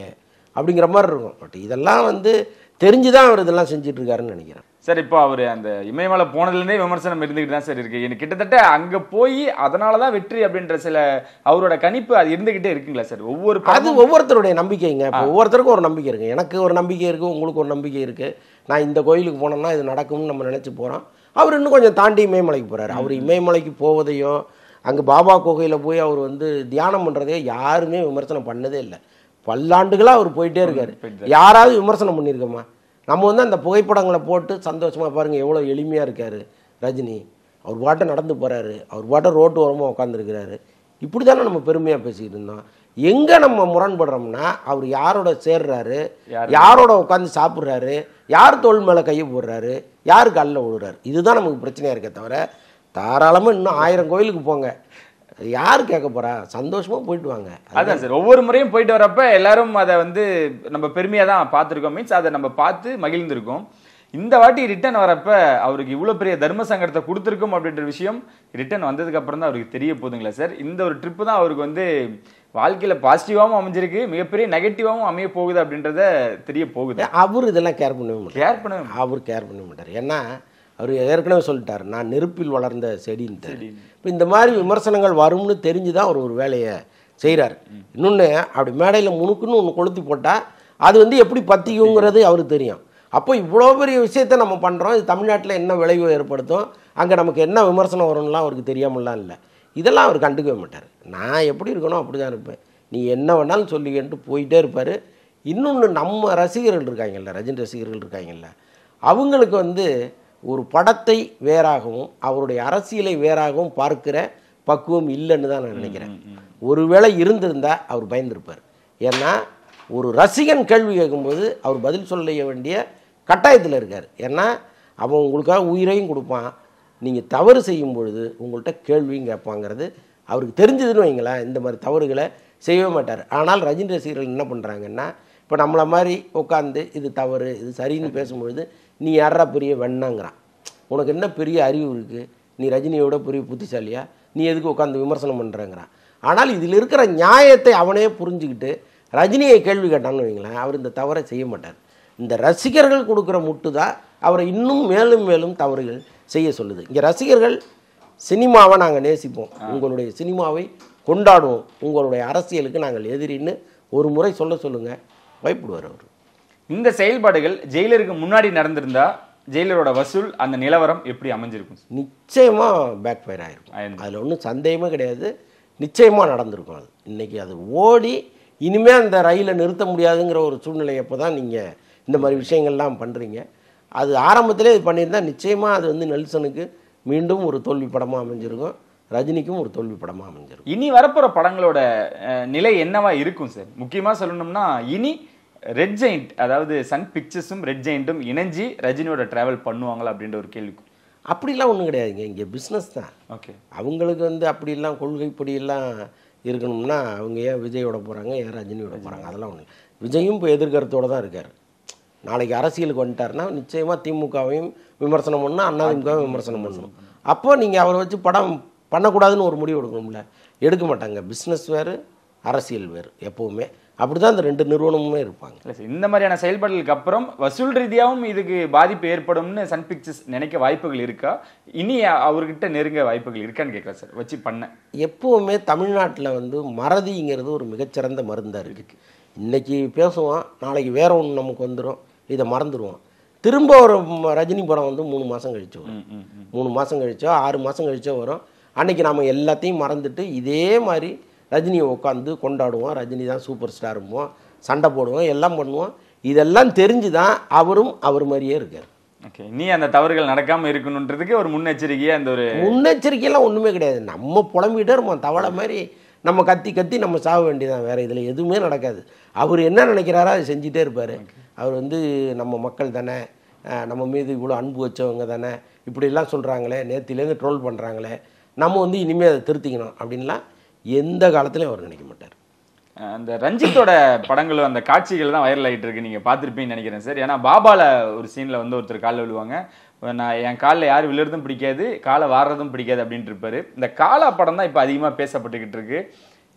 D: அப்படிங்கிற மாதிரி இருக்கும் பட் இதெல்லாம் வந்து தெரிஞ்சு தான் அவர் இதெல்லாம் செஞ்சுட்டு இருக்காருன்னு நினைக்கிறேன்
C: சார் இப்போ அவர் அந்த இமயமலை போனதுலேருந்தே விமர்சனம் இருந்துகிட்டு தான் சார் இருக்கு எனக்கு கிட்டத்தட்ட அங்க போய் அதனால தான் வெற்றி அப்படின்ற சில அவரோட கணிப்பு அது இருந்துகிட்டே இருக்குங்களா சார் ஒவ்வொரு
D: அது
C: படமும்
D: ஒவ்வொருத்தருடைய நம்பிக்கைங்க இப்போ ஒவ்வொருத்தருக்கும் ஒரு நம்பிக்கை இருக்குது எனக்கு ஒரு நம்பிக்கை இருக்குது உங்களுக்கு ஒரு நம்பிக்கை இருக்குது நான் இந்த கோயிலுக்கு போனோம்னா இது நடக்கும்னு நம்ம நினச்சி போகிறோம் அவர் இன்னும் கொஞ்சம் தாண்டி இமயமலைக்கு போகிறார் அவர் இமயமலைக்கு போவதையோ அங்கே பாபா குகையில் போய் அவர் வந்து தியானம் பண்ணுறதையோ யாருமே விமர்சனம் பண்ணதே இல்லை பல்லாண்டுகளாக அவர் போயிட்டே இருக்காரு யாராவது விமர்சனம் பண்ணியிருக்கோமா நம்ம வந்து அந்த புகைப்படங்களை போட்டு சந்தோஷமாக பாருங்கள் எவ்வளோ எளிமையாக இருக்கார் ரஜினி அவர் பாட்டை நடந்து போகிறாரு அவர் பாட்டை ரோட்டு ஓரமாக உட்காந்துருக்கிறாரு இப்படி தானே நம்ம பெருமையாக பேசிக்கிட்டு இருந்தோம் எங்கே நம்ம முரண்படுறோம்னா அவர் யாரோட சேர்றாரு
C: யாரு?
D: யாரோட உட்காந்து சாப்பிட்றாரு யார் தோல் மேலே கையை போடுறாரு யார் கல்லில் விழுறாரு இதுதான் நமக்கு பிரச்சனையாக இருக்கே தவிர தாராளமாக இன்னும் ஆயிரம் கோயிலுக்கு போங்க யார் கேட்க போறா சந்தோஷமாக போயிட்டு வாங்க
C: அதான் சார் ஒவ்வொரு முறையும் போயிட்டு வரப்ப எல்லாரும் அதை வந்து நம்ம பெருமையா தான் பார்த்துருக்கோம் மீன்ஸ் அதை நம்ம பார்த்து மகிழ்ந்திருக்கோம் இந்த வாட்டி ரிட்டர்ன் வரப்ப அவருக்கு இவ்வளவு பெரிய தர்ம சங்கடத்தை கொடுத்துருக்கோம் அப்படின்ற விஷயம் ரிட்டர்ன் வந்ததுக்கு அப்புறம் தான் அவருக்கு தெரிய போகுதுங்களா சார் இந்த ஒரு ட்ரிப்பு தான் அவருக்கு வந்து வாழ்க்கையில பாசிட்டிவாவும் அமைஞ்சிருக்கு மிகப்பெரிய நெகட்டிவாவும் அமைய போகுது அப்படின்றத தெரிய போகுது
D: அவர் இதெல்லாம் கேர் பண்ணவே மாட்டார்
C: கேர் பண்ண
D: அவர் கேர் பண்ண மாட்டார் ஏன்னா அவர் ஏற்கனவே சொல்லிட்டார் நான் நெருப்பில் வளர்ந்த செடின்ட்டு இப்போ இந்த மாதிரி விமர்சனங்கள் வரும்னு தெரிஞ்சு தான் அவர் ஒரு வேலையை செய்கிறார் இன்னொன்று அப்படி மேடையில் முணுக்குன்னு ஒன்று கொளுத்தி போட்டால் அது வந்து எப்படி பற்றிக்குங்கிறது அவருக்கு தெரியும் அப்போ இவ்வளோ பெரிய விஷயத்த நம்ம பண்ணுறோம் இது தமிழ்நாட்டில் என்ன விளைவு ஏற்படுத்தும் அங்கே நமக்கு என்ன விமர்சனம் வரும்லாம் அவருக்கு தெரியாமலாம் இல்லை இதெல்லாம் அவர் கண்டுக்கவே மாட்டார் நான் எப்படி இருக்கணும் அப்படி தான் இருப்பேன் நீ என்ன வேணாலும் சொல்லிக்கிட்டு போயிட்டே இருப்பார் இன்னொன்று நம்ம ரசிகர்கள் இருக்காங்கல்ல ரஜினி ரசிகர்கள் இருக்காங்கல்ல அவங்களுக்கு வந்து ஒரு படத்தை வேறாகவும் அவருடைய அரசியலை வேறாகவும் பார்க்கிற பக்குவம் இல்லைன்னு தான் நான் நினைக்கிறேன் ஒருவேளை இருந்திருந்தா அவர் பயந்திருப்பார் ஏன்னா ஒரு ரசிகன் கேள்வி கேட்கும்போது அவர் பதில் சொல்ல வேண்டிய கட்டாயத்தில் இருக்கார் ஏன்னா அவன் உங்களுக்காக உயிரையும் கொடுப்பான் நீங்கள் தவறு செய்யும் பொழுது உங்கள்கிட்ட கேள்வியும் கேட்பாங்கிறது அவருக்கு தெரிஞ்சதுன்னு வைங்களேன் இந்த மாதிரி தவறுகளை செய்யவே மாட்டார் ஆனால் ரஜினி ரசிகர்கள் என்ன பண்ணுறாங்கன்னா இப்போ நம்மளை மாதிரி உட்காந்து இது தவறு இது சரின்னு பேசும்பொழுது நீ யாரா பெரிய வெண்ணாங்கிறான் உனக்கு என்ன பெரிய அறிவு இருக்குது நீ ரஜினியோட பெரிய புத்திசாலியா நீ எதுக்கு உட்காந்து விமர்சனம் பண்ணுறேங்கிறான் ஆனால் இதில் இருக்கிற நியாயத்தை அவனே புரிஞ்சுக்கிட்டு ரஜினியை கேள்வி கேட்டான்னு வைங்களேன் அவர் இந்த தவறை செய்ய மாட்டார் இந்த ரசிகர்கள் கொடுக்குற முட்டு தான் அவரை இன்னும் மேலும் மேலும் தவறுகள் செய்ய சொல்லுது இங்கே ரசிகர்கள் சினிமாவை நாங்கள் நேசிப்போம் உங்களுடைய சினிமாவை கொண்டாடுவோம் உங்களுடைய அரசியலுக்கு நாங்கள் எதிரின்னு ஒரு முறை சொல்ல சொல்லுங்கள் பயப்படுவார் அவர்
C: இந்த செயல்பாடுகள் ஜெயிலருக்கு முன்னாடி நடந்திருந்தா ஜெயிலரோட வசூல் அந்த நிலவரம் எப்படி அமைஞ்சிருக்கும் சார்?
D: நிச்சயமாக பேக் ஃபயர் ஆகிருக்கும்
C: ஆயிருக்கும்.
D: அதில் ஒன்றும் சந்தேகமே கிடையாது நிச்சயமாக நடந்திருக்கும் அது இன்றைக்கி அது ஓடி இனிமேல் அந்த ரயிலை நிறுத்த முடியாதுங்கிற ஒரு சூழ்நிலை அப்போ தான் நீங்கள் இந்த மாதிரி விஷயங்கள்லாம் பண்ணுறீங்க அது ஆரம்பத்திலே இது பண்ணியிருந்தா நிச்சயமாக அது வந்து நெல்சனுக்கு மீண்டும் ஒரு தோல்வி படமாக அமைஞ்சிருக்கும் ரஜினிக்கும் ஒரு தோல்வி படமாக அமைஞ்சிருக்கும்
C: இனி வரப்போற படங்களோட அஹ், நிலை என்னவா இருக்கும் சார் முக்கியமா சொல்லணும்னா இனி ரெட் ஜெயிண்ட் அதாவது சன் பிக்சர்ஸும் ரெட் ஜெயிண்ட்டும் இணைஞ்சு ரஜினியோட டிராவல் பண்ணுவாங்களா அப்படின்ற ஒரு கேள்வி
D: அப்படிலாம் ஒன்றும் கிடையாதுங்க இங்கே பிஸ்னஸ் தான்
C: ஓகே
D: அவங்களுக்கு வந்து அப்படிலாம் கொள்கைப்படியெல்லாம் இருக்கணும்னா அவங்க ஏன் விஜயோட போகிறாங்க ஏன் ரஜினியோட போகிறாங்க அதெல்லாம் ஒன்று விஜயும் இப்போ எதிர்கருத்தோடு தான் இருக்கார் நாளைக்கு அரசியலுக்கு வந்துட்டாருன்னா நிச்சயமாக திமுகவையும் விமர்சனம் பண்ணணும் அண்ணாதிமுகவும் விமர்சனம் பண்ணணும் அப்போ நீங்கள் அவரை வச்சு படம் பண்ணக்கூடாதுன்னு ஒரு முடிவு எடுக்கணும்ல எடுக்க மாட்டாங்க பிஸ்னஸ் வேறு அரசியல் வேறு எப்போவுமே அப்படி தான் இந்த ரெண்டு நிறுவனமுமே இருப்பாங்க
C: இல்ல சார் இந்த மாதிரியான செயல்பாடுகளுக்கு அப்புறம் வசூல் ரீதியாகவும் இதுக்கு பாதிப்பு ஏற்படும்னு சன் பிக்சர்ஸ் நினைக்க வாய்ப்புகள் இருக்கா இனி அ- அவர்கிட்ட நெருங்க வாய்ப்புகள் இருக்கான்னு கேட்குறேன் சார் வச்சு பண்ண
D: எப்போவுமே தமிழ்நாட்டில் வந்து மறதிங்கிறது ஒரு மிகச்சிறந்த மருந்தாக இருக்குது இன்னைக்கு பேசுவோம் நாளைக்கு வேற ஒன்று நமக்கு வந்துடும் இதை மறந்துடுவோம் திரும்ப ஒரு ம- ரஜினி படம் வந்து மூணு மாதம் கழிச்சு வரும் மூணு மாதம் கழிச்சோ ஆறு மாதம் கழிச்சோ வரும் அன்னைக்கு நம்ம எல்லாத்தையும் மறந்துட்டு இதே மாதிரி ரஜினியை உட்காந்து கொண்டாடுவோம் ரஜினி தான் சூப்பர் ஸ்டாரும்போம் சண்டை போடுவோம் எல்லாம் பண்ணுவோம் இதெல்லாம் தெரிஞ்சு தான் அவரும் அவர் மாதிரியே இருக்கார்
C: ஓகே இனி அந்த தவறுகள் நடக்காம இருக்கணுன்றதுக்கு ஒரு முன்னெச்சரிக்கையா அந்த ஒரு
D: முன்னெச்சரிக்கையெல்லாம் ஒன்றுமே கிடையாது நம்ம புலம்பிகிட்டே இருப்போம் தவளை மாதிரி நம்ம கத்தி கத்தி நம்ம சாக வேண்டியதான் வேறு இதில் எதுவுமே நடக்காது அவர் என்ன நினைக்கிறாரோ அதை செஞ்சுட்டே இருப்பார் அவர் வந்து நம்ம மக்கள் தானே அஹ் நம்ம மீது இவ்வளோ அன்பு வச்சவங்க தானே இப்படிலாம் சொல்கிறாங்களே நேத்திலேருந்து ட்ரோல் பண்ணுறாங்களே நம்ம வந்து இனிமேல் அதை திருத்திக்கணும் அப்படின்லாம் எந்த காலத்துலையும் அவர் நினைக்க மாட்டார்
C: அஹ் அந்த ரஞ்சித்தோட படங்களும் அந்த காட்சிகள் தான் வைரல் ஆயிட்டு இருக்கு நீங்க பார்த்திருப்பீங்கன்னு நினைக்கிறேன் சார் ஏன்னா பாபால ஒரு சீன்ல வந்து ஒருத்தர் காலில் விழுவாங்க நான் என் காலில் யார் விழுறதும் பிடிக்காது காலை வாடுறதும் பிடிக்காது அப்படின்ட்டு இருப்பாரு இந்த காலா படம் தான் இப்போ அதிகமாக பேசப்பட்டுக்கிட்டு இருக்கு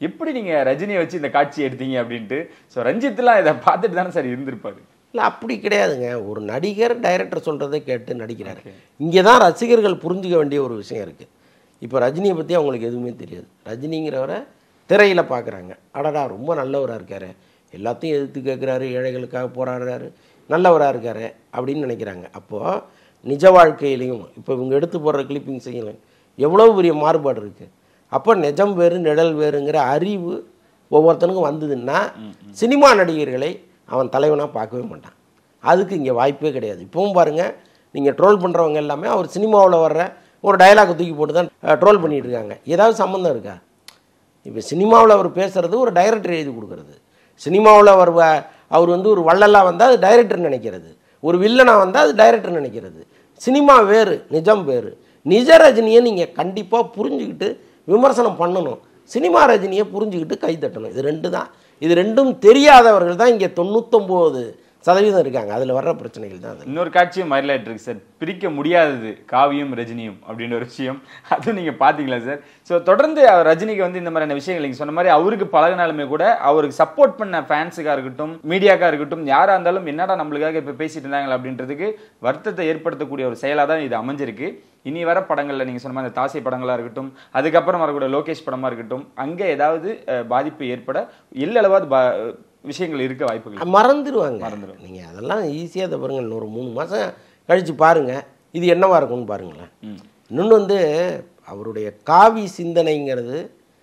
C: எப்படி நீங்க ரஜினியை வச்சு இந்த காட்சி எடுத்தீங்க அப்படின்ட்டு ஸோ ரஞ்சித்லாம் இதை பார்த்துட்டு தானே சார் இருந்திருப்பாரு
D: இல்லை அப்படி கிடையாதுங்க ஒரு நடிகர் டைரக்டர் சொல்கிறதை கேட்டு நடிக்கிறாரு இங்கே தான் ரசிகர்கள் புரிஞ்சுக்க வேண்டிய ஒரு விஷயம் இருக்குது இப்போ ரஜினியை பற்றி அவங்களுக்கு எதுவுமே தெரியாது ரஜினிங்கிறவரை திரையில் பார்க்குறாங்க அடடா ரொம்ப நல்லவராக இருக்காரு எல்லாத்தையும் எதிர்த்து கேட்குறாரு ஏழைகளுக்காக போராடுறாரு நல்லவராக இருக்காரு அப்படின்னு நினைக்கிறாங்க அப்போது நிஜ வாழ்க்கையிலையும் இப்போ இவங்க எடுத்து போடுற கிளிப்பிங் செய்யலாம் எவ்வளோ பெரிய மாறுபாடு இருக்குது அப்போ நிஜம் வேறு நிழல் வேறுங்கிற அறிவு ஒவ்வொருத்தனுக்கும் வந்ததுன்னா சினிமா நடிகர்களை அவன் தலைவனாக பார்க்கவே மாட்டான் அதுக்கு இங்கே வாய்ப்பே கிடையாது இப்பவும் பாருங்கள் நீங்கள் ட்ரோல் பண்ணுறவங்க எல்லாமே அவர் சினிமாவில் வர்ற ஒரு டயலாக் தூக்கி போட்டு தான் ட்ரோல் பண்ணிட்டு இருக்காங்க ஏதாவது சம்மந்தம் இருக்கா இப்போ சினிமாவில் அவர் பேசுறது ஒரு டைரக்டர் எழுதி கொடுக்குறது சினிமாவில் அவர் வ- அவர் வந்து ஒரு வள்ளலாக வந்தால் அது டைரக்டர் நினைக்கிறது ஒரு வில்லனாக வந்தால் அது டைரக்டர் நினைக்கிறது சினிமா வேறு நிஜம் வேறு நிஜ ரஜினியை நீங்கள் கண்டிப்பாக புரிஞ்சுக்கிட்டு விமர்சனம் பண்ணணும் சினிமா ரஜினியை புரிஞ்சுக்கிட்டு கை தட்டணும் இது ரெண்டு தான் இது ரெண்டும் தெரியாதவர்கள் தான் இங்கே தொண்ணூத்தொம்போது சதவீதம் இருக்காங்க அதில் வர்ற பிரச்சனைகள் தான் அது
C: இன்னொரு காட்சியும் மயிலாயிட்டு இருக்கு சார் பிரிக்க முடியாதது காவியும் ரஜினியும் அப்படின்ற ஒரு விஷயம் அதுவும் நீங்க பாத்தீங்களா சார் ஸோ தொடர்ந்து அவர் ரஜினிக்கு வந்து இந்த மாதிரியான விஷயங்கள் நீங்க சொன்ன மாதிரி அவருக்கு பழகினாலுமே கூட அவருக்கு சப்போர்ட் பண்ண ஃபேன்ஸுக்கா இருக்கட்டும் மீடியாக்கா இருக்கட்டும் யாரா இருந்தாலும் என்னடா நம்மளுக்காக இப்ப பேசிட்டு இருந்தாங்களா அப்படின்றதுக்கு வருத்தத்தை ஏற்படுத்தக்கூடிய ஒரு செயலா தான் இது அமைஞ்சிருக்கு இனி வர படங்கள்ல நீங்க சொன்ன மாதிரி அந்த தாசை படங்களா இருக்கட்டும் அதுக்கப்புறம் வரக்கூடிய லோகேஷ் படமா இருக்கட்டும் அங்க ஏதாவது அஹ், பாதிப்பு ஏற்பட எல்லளவாவது பா- விஷயங்கள் இருக்க வாய்ப்புகள்
D: மறந்துடுவாங்க
C: மறந்துடுவாங்க.
D: நீங்கள் அதெல்லாம் ஈஸியாக அதை பாருங்கள் இன்னொரு மூணு மாதம் கழித்து பாருங்கள் இது என்னவா இருக்கும்னு பாருங்களேன்
C: ம்.
D: இன்னொன்று வந்து அவருடைய காவி சிந்தனைங்கிறது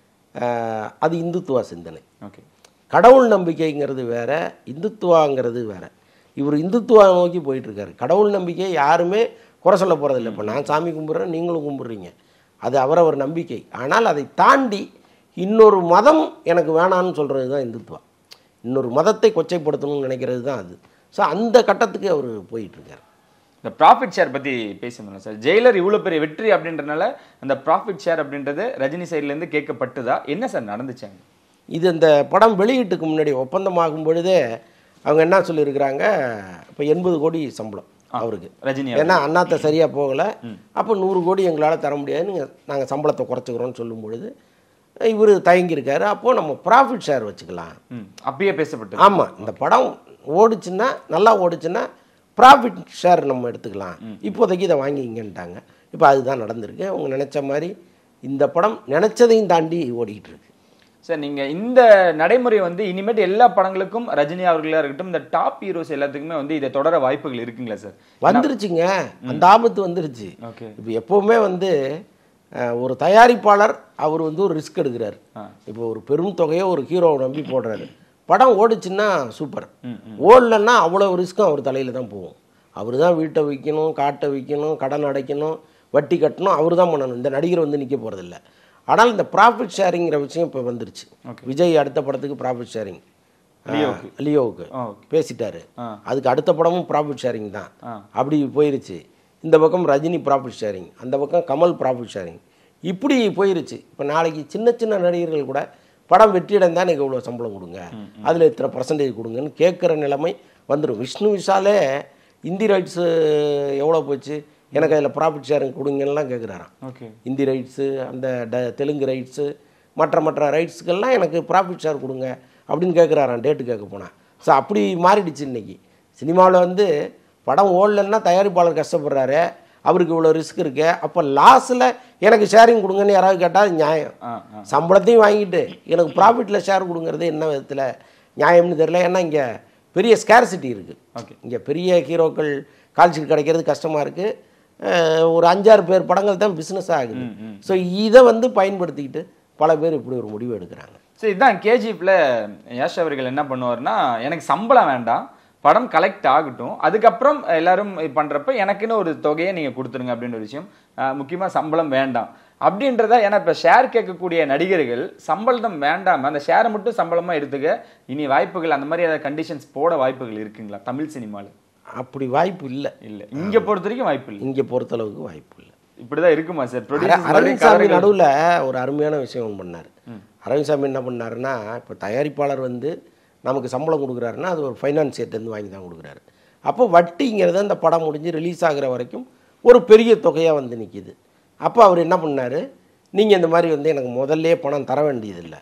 D: ஆஹ், அது இந்துத்துவ சிந்தனை
C: ஓகே
D: கடவுள் நம்பிக்கைங்கிறது வேற இந்துத்துவாங்கிறது வேற இவர் இந்துத்துவா நோக்கி போயிட்டு இருக்காரு கடவுள் நம்பிக்கையை யாருமே குறை சொல்ல போகிறதில்ல இப்போ நான் சாமி கும்பிட்றேன் நீங்களும் கும்பிட்றீங்க அது அவரவர் நம்பிக்கை ஆனால் அதை தாண்டி இன்னொரு மதம் எனக்கு வேணான்னு சொல்கிறது தான் இந்துத்துவா இன்னொரு மதத்தை கொச்சைப்படுத்தணும்னு நினைக்கிறது தான் அது ஸோ அந்த கட்டத்துக்கு அவர் போயிட்டுருக்கார்
C: இந்த ப்ராஃபிட் ஷேர் பத்தி பேசியிருந்தோம் சார் ஜெயிலர் இவ்வளவு பெரிய வெற்றி அப்படின்றனால அந்த ப்ராஃபிட் ஷேர் அப்படின்றது ரஜினி சைடுல இருந்து கேட்கப்பட்டதா என்ன சார் நடந்துச்சாங்க
D: இது இந்த படம் வெளியீட்டுக்கு முன்னாடி ஒப்பந்தமாகும் பொழுதே அவங்க என்ன சொல்லியிருக்கிறாங்க இப்போ எண்பது கோடி சம்பளம் அவருக்கு
C: ரஜினி
D: ஏன்னா அண்ணாத்த சரியாக போகலை அப்போ நூறு கோடி எங்களால் தர முடியாதுன்னு நாங்கள் சம்பளத்தை குறைச்சிக்கிறோம்னு சொல்லும் பொழுது இவர் தயங்கியிருக்காரு அப்போது நம்ம ப்ராஃபிட் ஷேர் வச்சுக்கலாம்
C: ம், அப்பயே பேசப்பட்டது
D: ஆமாம் இந்த படம் ஓடுச்சுன்னா நல்லா ஓடுச்சுன்னா ப்ராஃபிட் ஷேர் நம்ம எடுத்துக்கலாம் இப்போதைக்கு இதை வாங்கிங்கன்ட்டாங்க இப்போ அதுதான் நடந்திருக்கு அவங்க நினச்ச மாதிரி இந்த படம் நினச்சதையும் தாண்டி ஓடிக்கிட்டு இருக்கு
C: சார் நீங்க இந்த நடைமுறை வந்து இனிமேட்டு எல்லா படங்களுக்கும் ரஜினி அவர்களா இருக்கட்டும் இந்த டாப் ஹீரோஸ் எல்லாத்துக்குமே வந்து இதை தொடர வாய்ப்புகள் இருக்குங்களா சார்
D: வந்துருச்சுங்க அந்த ஆபத்து வந்துருச்சு
C: ஓகே
D: இப்போ எப்போவுமே வந்து அஹ், ஒரு தயாரிப்பாளர் அவர் வந்து ஒரு ரிஸ்க் எடுக்கிறார்
C: ஆ.
D: இப்போ ஒரு பெரும் தொகையை ஒரு ஹீரோவை நம்பி போடுறாரு படம் ஓடுச்சுன்னா சூப்பர் ஓடலன்னா அவ்வளோ ரிஸ்க்கும் அவர் தலையில் தான் போகும் அவர் தான் வீட்டை விற்கணும் காட்டை விற்கணும் கடன் அடைக்கணும் வட்டி கட்டணும் அவர் தான் பண்ணணும் இந்த நடிகர் வந்து நிற்க போகிறதில்ல ஆனால் இந்த ப்ராஃபிட் ஷேரிங்கிற விஷயம் இப்போ வந்துருச்சு விஜய் அடுத்த படத்துக்கு ப்ராஃபிட் ஷேரிங்
C: லியோவுக்கு.
D: லியோவுக்கு
C: ஆ,
D: பேசிட்டாரு
C: ஆ.
D: அதுக்கு அடுத்த படமும் ப்ராஃபிட் ஷேரிங் தான்
C: ஆ.
D: அப்படி போயிருச்சு இந்த பக்கம் ரஜினி ப்ராஃபிட் ஷேரிங் அந்த பக்கம் கமல் ப்ராஃபிட் ஷேரிங் இப்படி போயிருச்சு இப்போ நாளைக்கு சின்ன சின்ன நடிகர்கள் கூட படம் வெற்றியடைந்தா எனக்கு இவ்வளோ சம்பளம் கொடுங்க அதில் இத்தனை பர்சன்டேஜ் கொடுங்கன்னு கேட்குற நிலைமை வந்துடும் விஷ்ணு விஷாலே இந்தி ரைட்ஸு எவ்வளோ போச்சு எனக்கு அதில் ப்ராஃபிட் ஷேரிங் கொடுங்கன்னுலாம் கேட்குறாராம்
C: ஓகே
D: இந்தி ரைட்ஸு அந்த ட தெலுங்கு ரைட்ஸு மற்ற மற்ற ரைட்ஸுக்கெல்லாம் எனக்கு ப்ராஃபிட் ஷேர் கொடுங்க அப்படின்னு கேட்குறாராம் டேட்டு கேட்க போனால் ஸோ அப்படி மாறிடுச்சு இன்னைக்கு சினிமாவில் வந்து படம் ஓடலன்னா தயாரிப்பாளர் கஷ்டப்படுறாரு அவருக்கு இவ்வளோ ரிஸ்க் இருக்கு அப்போ லாஸில் எனக்கு ஷேரிங் கொடுங்கன்னு யாராவது கேட்டால் அது நியாயம்
C: ஆ ஆ
D: சம்பளத்தையும் வாங்கிட்டு எனக்கு ப்ராஃபிட்டில் ஷேர் கொடுங்கிறது என்ன விதத்தில் நியாயம்னு தெரியல ஏன்னா இங்கே பெரிய ஸ்கேர்சிட்டி இருக்குது
C: ஓகே
D: இங்கே பெரிய ஹீரோக்கள் கால்ஷீட் கிடைக்கிறது கஷ்டமாக இருக்குது ஒரு அஞ்சாறு பேர் படங்கள் தான் பிஸ்னஸ் ஆகுது ஸோ இதை வந்து பயன்படுத்திக்கிட்டு பல பேர் இப்படி ஒரு முடிவு எடுக்கிறாங்க
C: சரி இதான் கேஜிஎஃப்ல யாஷ் அவர்கள் என்ன பண்ணுவார்னா எனக்கு சம்பளம் வேண்டாம் படம் கலெக்ட் ஆகட்டும் அதுக்கப்புறம் எல்லாரும் இது பண்றப்ப எனக்குன்னு ஒரு தொகையை நீங்க கொடுத்துருங்க அப்படின்ற ஒரு விஷயம் அஹ், முக்கியமா சம்பளம் வேண்டாம் அப்படின்றத ஏன்னா இப்ப ஷேர் கேட்கக்கூடிய நடிகர்கள் சம்பளம் வேண்டாம அந்த ஷேரை மட்டும் சம்பளமா எடுத்துக்க இனி வாய்ப்புகள் அந்த மாதிரி ஏதாவது கண்டிஷன்ஸ் போட வாய்ப்புகள் இருக்குங்களா தமிழ் சினிமால
D: அப்படி வாய்ப்பு இல்லை
C: இல்ல இங்க பொறுத்த வரைக்கும் வாய்ப்பு இல்லை
D: இங்கே பொறுத்தளவுக்கு வாய்ப்பு இல்லை
C: இப்படிதான் இருக்குமா சார்
D: அர- அரவிந்த் சாமி நடுவில் ஒரு அருமையான விஷயம் ஒன்று பண்ணார் அரவிந்த் சாமி என்ன பண்ணாருன்னா இப்போ தயாரிப்பாளர் வந்து நமக்கு சம்பளம் கொடுக்குறாருன்னா அது ஒரு ஃபைனான்சியர்ட்டேருந்து வாங்கி தான் கொடுக்குறாரு அப்போ வட்டிங்கிறது அந்த படம் முடிஞ்சு ரிலீஸ் ஆகுற வரைக்கும் ஒரு பெரிய தொகையாக வந்து நிற்கிது அப்போ அவர் என்ன பண்ணார் நீங்கள் இந்த மாதிரி வந்து எனக்கு முதல்லே பணம் தர வேண்டியதில்லை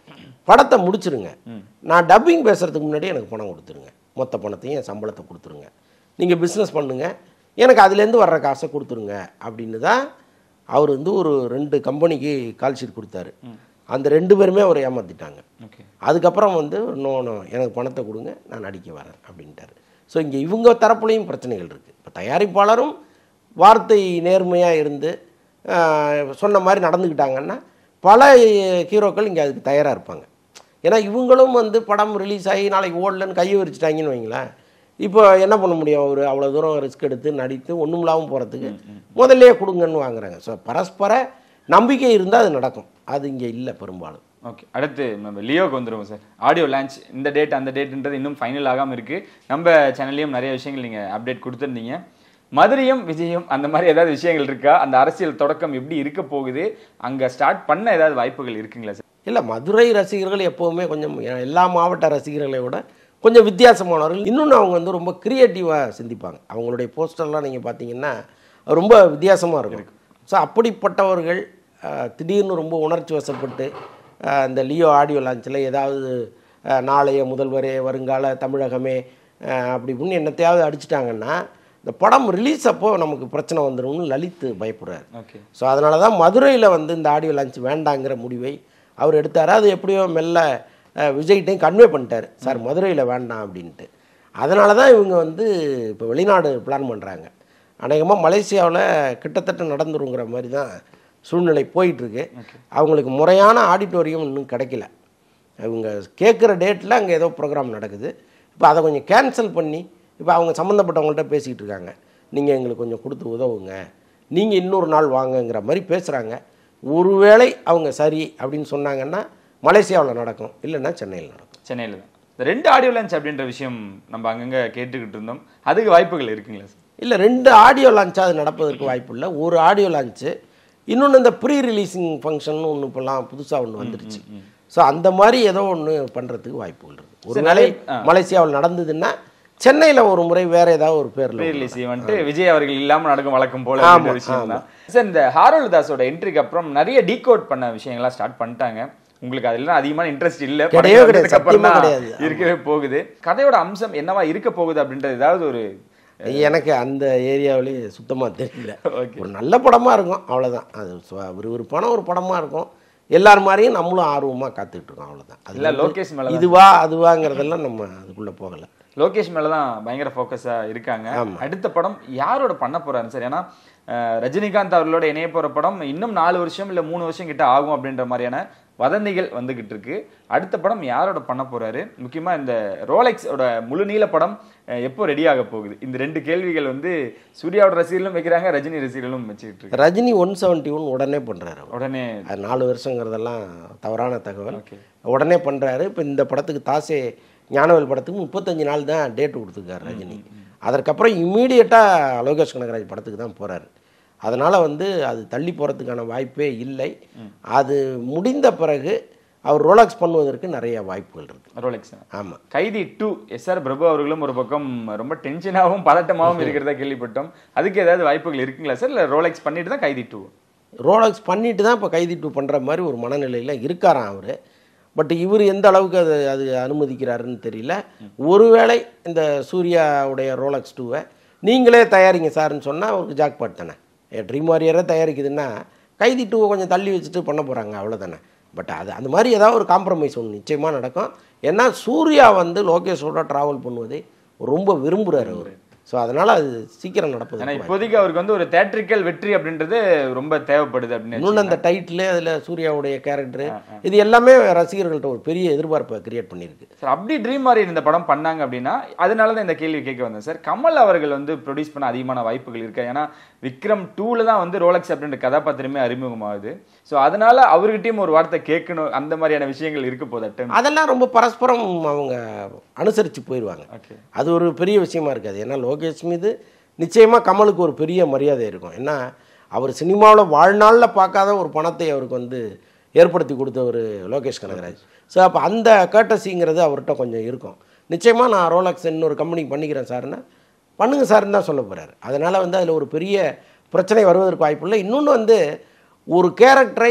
D: படத்தை முடிச்சிருங்க நான் டப்பிங் பேசுகிறதுக்கு முன்னாடி எனக்கு பணம் கொடுத்துருங்க மொத்த பணத்தையும் என் சம்பளத்தை கொடுத்துருங்க நீங்கள் பிஸ்னஸ் பண்ணுங்கள் எனக்கு அதுலேருந்து வர்ற காசை கொடுத்துருங்க அப்படின்னு தான் அவர் வந்து ஒரு ரெண்டு கம்பெனிக்கு கால் ஷீட் கொடுத்தாரு அந்த ரெண்டு பேருமே அவர் ஏமாற்றிட்டாங்க
C: ஓகே
D: அதுக்கப்புறம் வந்து நோ நோ எனக்கு பணத்தை கொடுங்க நான் நடிக்க வரேன் அப்படின்ட்டாரு ஸோ இங்கே இவங்க தரப்புலையும் பிரச்சனைகள் இருக்குது இப்போ தயாரிப்பாளரும் வார்த்தை நேர்மையாக இருந்து ஆஹ், சொன்ன மாதிரி நடந்துக்கிட்டாங்கன்னா பல ஹீரோக்கள் இங்கே அதுக்கு தயாராக இருப்பாங்க ஏன்னா இவங்களும் வந்து படம் ரிலீஸ் ஆகி நாளைக்கு ஓடலன்னு கையை விரிச்சிட்டாங்கன்னு வைங்களேன் இப்போ என்ன பண்ண முடியும் அவர் அவ்வளோ தூரம் ரிஸ்க் எடுத்து நடித்து ஒன்றும் இல்லாமல் போகிறதுக்கு முதல்லயே கொடுங்கன்னு வாங்குறாங்க ஸோ பரஸ்பர நம்பிக்கை இருந்தால் அது நடக்கும் அது இங்கே இல்லை பெரும்பாலும்
C: ஓகே அடுத்து நம்ம லியோக்கு வந்துருவோம் சார் ஆடியோ லான்ச் இந்த டேட் அந்த டேட்ன்றது இன்னும் ஃபைனல் ஆகாமல் இருக்கு நம்ம சேனல்லையும் நிறைய விஷயங்கள் நீங்கள் அப்டேட் கொடுத்துருந்தீங்க மதுரையும் விஜயம் அந்த மாதிரி ஏதாவது விஷயங்கள் இருக்கா அந்த அரசியல் தொடக்கம் எப்படி இருக்க போகுது அங்கே ஸ்டார்ட் பண்ண ஏதாவது வாய்ப்புகள் இருக்குங்களா சார்
D: இல்லை மதுரை ரசிகர்கள் எப்போவுமே கொஞ்சம் எல்லா மாவட்ட ரசிகர்களை விட கொஞ்சம் வித்தியாசமானவர்கள் இன்னொன்று அவங்க வந்து ரொம்ப க்ரியேட்டிவாக சிந்திப்பாங்க அவங்களுடைய போஸ்டர்லாம் நீங்கள் பார்த்தீங்கன்னா ரொம்ப வித்தியாசமாக இருக்கும் ஸோ அப்படிப்பட்டவர்கள் அஹ், திடீர்னு ரொம்ப உணர்ச்சி வசப்பட்டு அஹ், இந்த லியோ ஆடியோ லான்ச்சில் ஏதாவது அஹ், நாளைய முதல்வரே வருங்கால தமிழகமே அஹ், அப்படி இப்படின்னு என்னத்தையாவது அடிச்சிட்டாங்கன்னா இந்த படம் ரிலீஸ் அப்போ நமக்கு பிரச்சனை வந்துடும்னு லலித் பயப்படுறாரு
C: ஓகே
D: ஸோ அதனால தான் மதுரையில் வந்து இந்த ஆடியோ லான்ச் வேண்டாங்கிற முடிவை அவர் எடுத்தார் அது எப்படியோ மெல்ல அஹ், விஜய்கிட்டையும் கன்வே பண்ணிட்டார் சார் மதுரையில் வேண்டாம் அப்படின்ட்டு அதனால தான் இவங்க வந்து இப்போ வெளிநாடு பிளான் பண்ணுறாங்க அநேகமாக மலேசியாவில் கிட்டத்தட்ட நடந்துருங்கிற மாதிரி தான் சூழ்நிலை போயிட்டுருக்கு அவங்களுக்கு முறையான ஆடிட்டோரியம் இன்னும் கிடைக்கல இவங்க கேட்குற டேட்டில் அங்கே ஏதோ ப்ரோக்ராம் நடக்குது இப்போ அதை கொஞ்சம் கேன்சல் பண்ணி இப்போ அவங்க சம்மந்தப்பட்டவங்கள்ட்ட பேசிக்கிட்டு இருக்காங்க நீங்கள் எங்களுக்கு கொஞ்சம் கொடுத்து உதவுங்க நீங்கள் இன்னொரு நாள் வாங்கங்கிற மாதிரி பேசுகிறாங்க ஒருவேளை அவங்க சரி அப்படின்னு சொன்னாங்கன்னா மலேசியாவில் நடக்கும் இல்லைன்னா சென்னையில் நடக்கும்
C: சென்னையில் தான் இந்த ரெண்டு ஆடியோ லான்ச் அப்படின்ற விஷயம் நம்ம அங்கங்கே கேட்டுக்கிட்டு இருந்தோம் அதுக்கு வாய்ப்புகள் இருக்குங்களா சார்
D: இல்லை ரெண்டு ஆடியோ லான்ச் அது நடப்பதற்கு வாய்ப்பு இல்லை ஒரு ஆடியோ லான்ச்சு இன்னொன்று இந்த ப்ரீ ரிலீஸிங் ஃபங்க்ஷன் ஒன்று இப்போலாம் புதுசாக ஒன்று வந்துருச்சு ஸோ அந்த மாதிரி ஏதோ ஒன்று பண்ணுறதுக்கு வாய்ப்புகள் இருக்குது ஒரு வேளை மலேசியாவில் நடந்ததுன்னா சென்னையில் ஒரு முறை வேறு ஏதாவது ஒரு பேரில்
C: ரிலீஸ் வந்துட்டு விஜய் அவர்கள் இல்லாம நடக்கும் வழக்கம் போல அப்படின்ற விஷயம் தான் சார் இந்த ஹாரோல் தாஸோட என்ட்ரிக்கு அப்புறம் நிறைய டீகோட் பண்ண விஷயங்கள்லாம் ஸ்டார்ட் பண்ணிட்டாங்க உங்களுக்கு அதுல அதிகமான இன்ட்ரெஸ்ட் இல்ல
D: கிடையவே
C: படம்
D: கிடையாது,
C: வந்ததுக்கு அப்புறம்
D: சத்தியமா
C: தான்
D: கிடையாது.
C: இருக்கவே போகுது கதையோட அம்சம் என்னவா இருக்க போகுது அப்படின்றது ஏதாவது ஒரு
D: எனக்கு அந்த ஏரியாவிலே சுத்தமாக தெரியல
C: Okay.
D: ஒரு நல்ல படமாக இருக்கும் அவ்வளோதான் அது சுவ- விறுவிறுப்பான ஒரு படமாக இருக்கும் எல்லார் மாதிரியும் நம்மளும் ஆர்வமாக காத்துட்டு இருக்கோம் அவ்வளோதான் அது
C: இல்ல லோகேஷ் மேல தான்
D: இதுவா அதுவாங்கிறதெல்லாம் நம்ம அதுக்குள்ளே போகலை
C: லோகேஷ் மேல தான் பயங்கர ஃபோக்கஸா இருக்காங்க அடுத்த படம் யாரோட பண்ண போறாரு சார் ஏன்னா அஹ், ரஜினிகாந்த் அவர்களோட இணைய போற படம் இன்னும் நாலு வருஷம் இல்ல மூணு வருஷம் கிட்ட ஆகும் அப்படின்ற மாதிரியான வதந்திகள் வந்துகிட்டு இருக்கு அடுத்த படம் யாரோட பண்ண போறாரு முக்கியமா இந்த ரோலெக்ஸோட முழு நீள படம் அஹ், எப்போ ரெடி ஆக போகுது இந்த ரெண்டு கேள்விகள் வந்து சூர்யாவோட ரசிகர்களும் வைக்கிறாங்க ரஜினி ரசிகர்களும் வச்சுக்கிட்டு இருக்கு
D: ரஜினி ஒன் செவன்ட்டி ஒன் உடனே பண்ணுறாரு
C: உடனே
D: அது நாலு வருஷங்கிறதெல்லாம் தவறான தகவல்
C: Okay.
D: உடனே பண்ணுறாரு இப்போ இந்த படத்துக்கு தாசே ஞானவேல் படத்துக்கு முப்பத்தஞ்சு நாள் தான் டேட் கொடுத்துருக்காரு ரஜினி அதற்கப்புறம் இம்மீடியட்டாக லோகேஷ் கனகராஜ் படத்துக்கு தான் போகிறாரு அதனால் வந்து அது தள்ளி போகிறதுக்கான வாய்ப்பே இல்லை அது முடிந்த பிறகு அவர் ரோலாக்ஸ் பண்ணுவதற்கு நிறைய வாய்ப்புகள் இருக்குது
C: ரோலெக்ஸ்
D: ஆமாம்
C: கைதி டூ எஸ் ஆர் பிரபு அவர்களும் ஒரு பக்கம் ரொம்ப டென்ஷனாகவும் பதட்டமாகவும் இருக்கிறதா கேள்விப்பட்டோம் அதுக்கு ஏதாவது வாய்ப்புகள் இருக்குங்களா சார் இல்லை ரோலெக்ஸ் பண்ணிட்டு தான் கைதி டூ
D: ரோலக்ஸ் பண்ணிட்டு தான் இப்போ கைதி டூ பண்ணுற மாதிரி ஒரு மனநிலையில் இருக்காராம் அவர் பட் இவர் எந்த அளவுக்கு அது அது அனுமதிக்கிறாருன்னு தெரியல ஒருவேளை இந்த சூர்யாவுடைய ரோலக்ஸ் டூவை நீங்களே தயாரிங்க சார்னு சொன்னால் அவருக்கு ஜாக்பாட் தானே ட்ரீம் வாரியரே தயாரிக்குதுன்னா கைதி டூவை கொஞ்சம் தள்ளி வச்சுட்டு பண்ண போகிறாங்க அவ்வளோதானே பட் அது அந்த மாதிரி ஏதாவது ஒரு காம்ப்ரமைஸ் ஒன்று நிச்சயமாக நடக்கும் ஏன்னா சூர்யா வந்து லோகேஷோட ட்ராவல் பண்ணுவதை ரொம்ப விரும்புகிறார் அவர் ஸோ அதனால் அது சீக்கிரம் நடப்பது
C: ஏன்னா இப்போதைக்கு அவருக்கு வந்து ஒரு தேட்ரிக்கல் வெற்றி அப்படின்றது ரொம்ப தேவைப்படுது அப்படின்னு
D: இன்னொன்று அந்த டைட்டில் அதில் சூர்யாவுடைய கேரக்டரு இது எல்லாமே ரசிகர்கள்ட்ட ஒரு பெரிய எதிர்பார்ப்பை கிரியேட் பண்ணியிருக்கு
C: சார் அப்படி ட்ரீம் மாதிரி இந்த படம் பண்ணாங்க அப்படின்னா அதனால தான் இந்த கேள்வி கேட்க வந்தேன் சார் கமல் அவர்கள் வந்து ப்ரொடியூஸ் பண்ண அதிகமான வாய்ப்புகள் இருக்கு ஏன்னா விக்ரம் டூல தான் வந்து ரோலக்ஸ் அப்படின்ற கதாபாத்திரமே அறிமுகமாகுது ஸோ அதனால அவர்கிட்டயும் ஒரு வார்த்தை கேட்கணும் அந்த மாதிரியான விஷயங்கள் இருக்க போது அட்டம்
D: அதெல்லாம் ரொம்ப பரஸ்பரம் அவங்க அனுசரித்து போயிடுவாங்க
C: ஓகே
D: அது ஒரு பெரிய விஷயமா இருக்காது ஏன்னா லோகேஷ் மீது நிச்சயமாக கமலுக்கு ஒரு பெரிய மரியாதை இருக்கும் ஏன்னா அவர் சினிமாவில் வாழ்நாளில் பார்க்காத ஒரு பணத்தை அவருக்கு வந்து ஏற்படுத்தி கொடுத்தவர் லோகேஷ் கனகராஜ் ஸோ அப்போ அந்த கேட்டசிங்கிறது அவர்கிட்ட கொஞ்சம் இருக்கும் நிச்சயமாக நான் ரோலக்ஸ் இன்னொரு கம்பெனிக்கு பண்ணிக்கிறேன் சார்னா பண்ணுங்க சார்னு தான் சொல்ல போகிறார் அதனால் வந்து அதில் ஒரு பெரிய பிரச்சனை வருவதற்கு வாய்ப்பு இல்லை இன்னொன்று வந்து ஒரு கேரக்டரை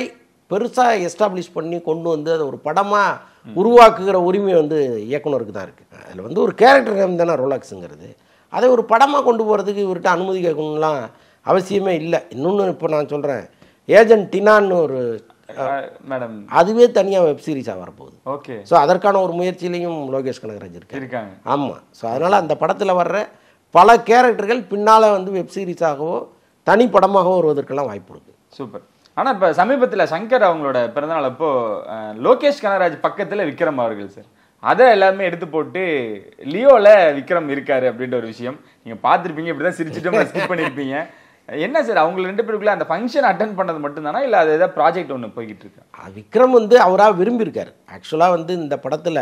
D: பெருசாக எஸ்டாப்ளிஷ் பண்ணி கொண்டு வந்து அதை ஒரு படமாக உருவாக்குகிற உரிமை வந்து இயக்குனருக்கு தான் இருக்குது அதில் வந்து ஒரு கேரக்டர் நேம் தானே ரோலாக்ஸுங்கிறது அதை ஒரு படமாக கொண்டு போகிறதுக்கு இவர்கிட்ட அனுமதி கேட்கணும்லாம் அவசியமே இல்லை இன்னொன்று இப்போ நான் சொல்கிறேன் ஏஜென்ட் டினான்னு ஒரு
C: மேடம்
D: அதுவே தனியாக வெப் சீரிஸாக வரப்போகுது
C: ஓகே
D: ஸோ அதற்கான ஒரு முயற்சியிலையும் லோகேஷ் கனகராஜ் இருக்காரு
C: இருக்காங்க
D: ஆமாம் ஸோ அதனால் அந்த படத்தில் வர்ற பல கேரக்டர்கள் பின்னால் வந்து வெப் சீரிஸாகவோ தனி படமாகவோ வருவதற்கெல்லாம் வாய்ப்பு இருக்குது
C: சூப்பர் ஆனா இப்ப சமீபத்துல சங்கர் அவங்களோட பிறந்தநாள் அப்போ அஹ், லோகேஷ் கனகராஜ் பக்கத்துல விக்ரம் அவர்கள் சார் அதை எல்லாருமே எடுத்து போட்டு லியோல விக்ரம் இருக்காரு அப்படின்ற ஒரு விஷயம் நீங்க பார்த்திருப்பீங்க இப்படிதான் சிரிச்சுட்டு ஸ்கிப் பண்ணிருப்பீங்க என்ன சார் அவங்க ரெண்டு பேருக்குள்ள அந்த ஃபங்க்ஷன் அட்டன் பண்ணது மட்டும்தானா இல்ல அது ஏதாவது ப்ராஜெக்ட் ஒன்று போய்கிட்டு இருக்கா
D: அஹ் விக்ரம் வந்து அவராக விரும்பியிருக்காரு ஆக்சுவலாக வந்து இந்த படத்தில்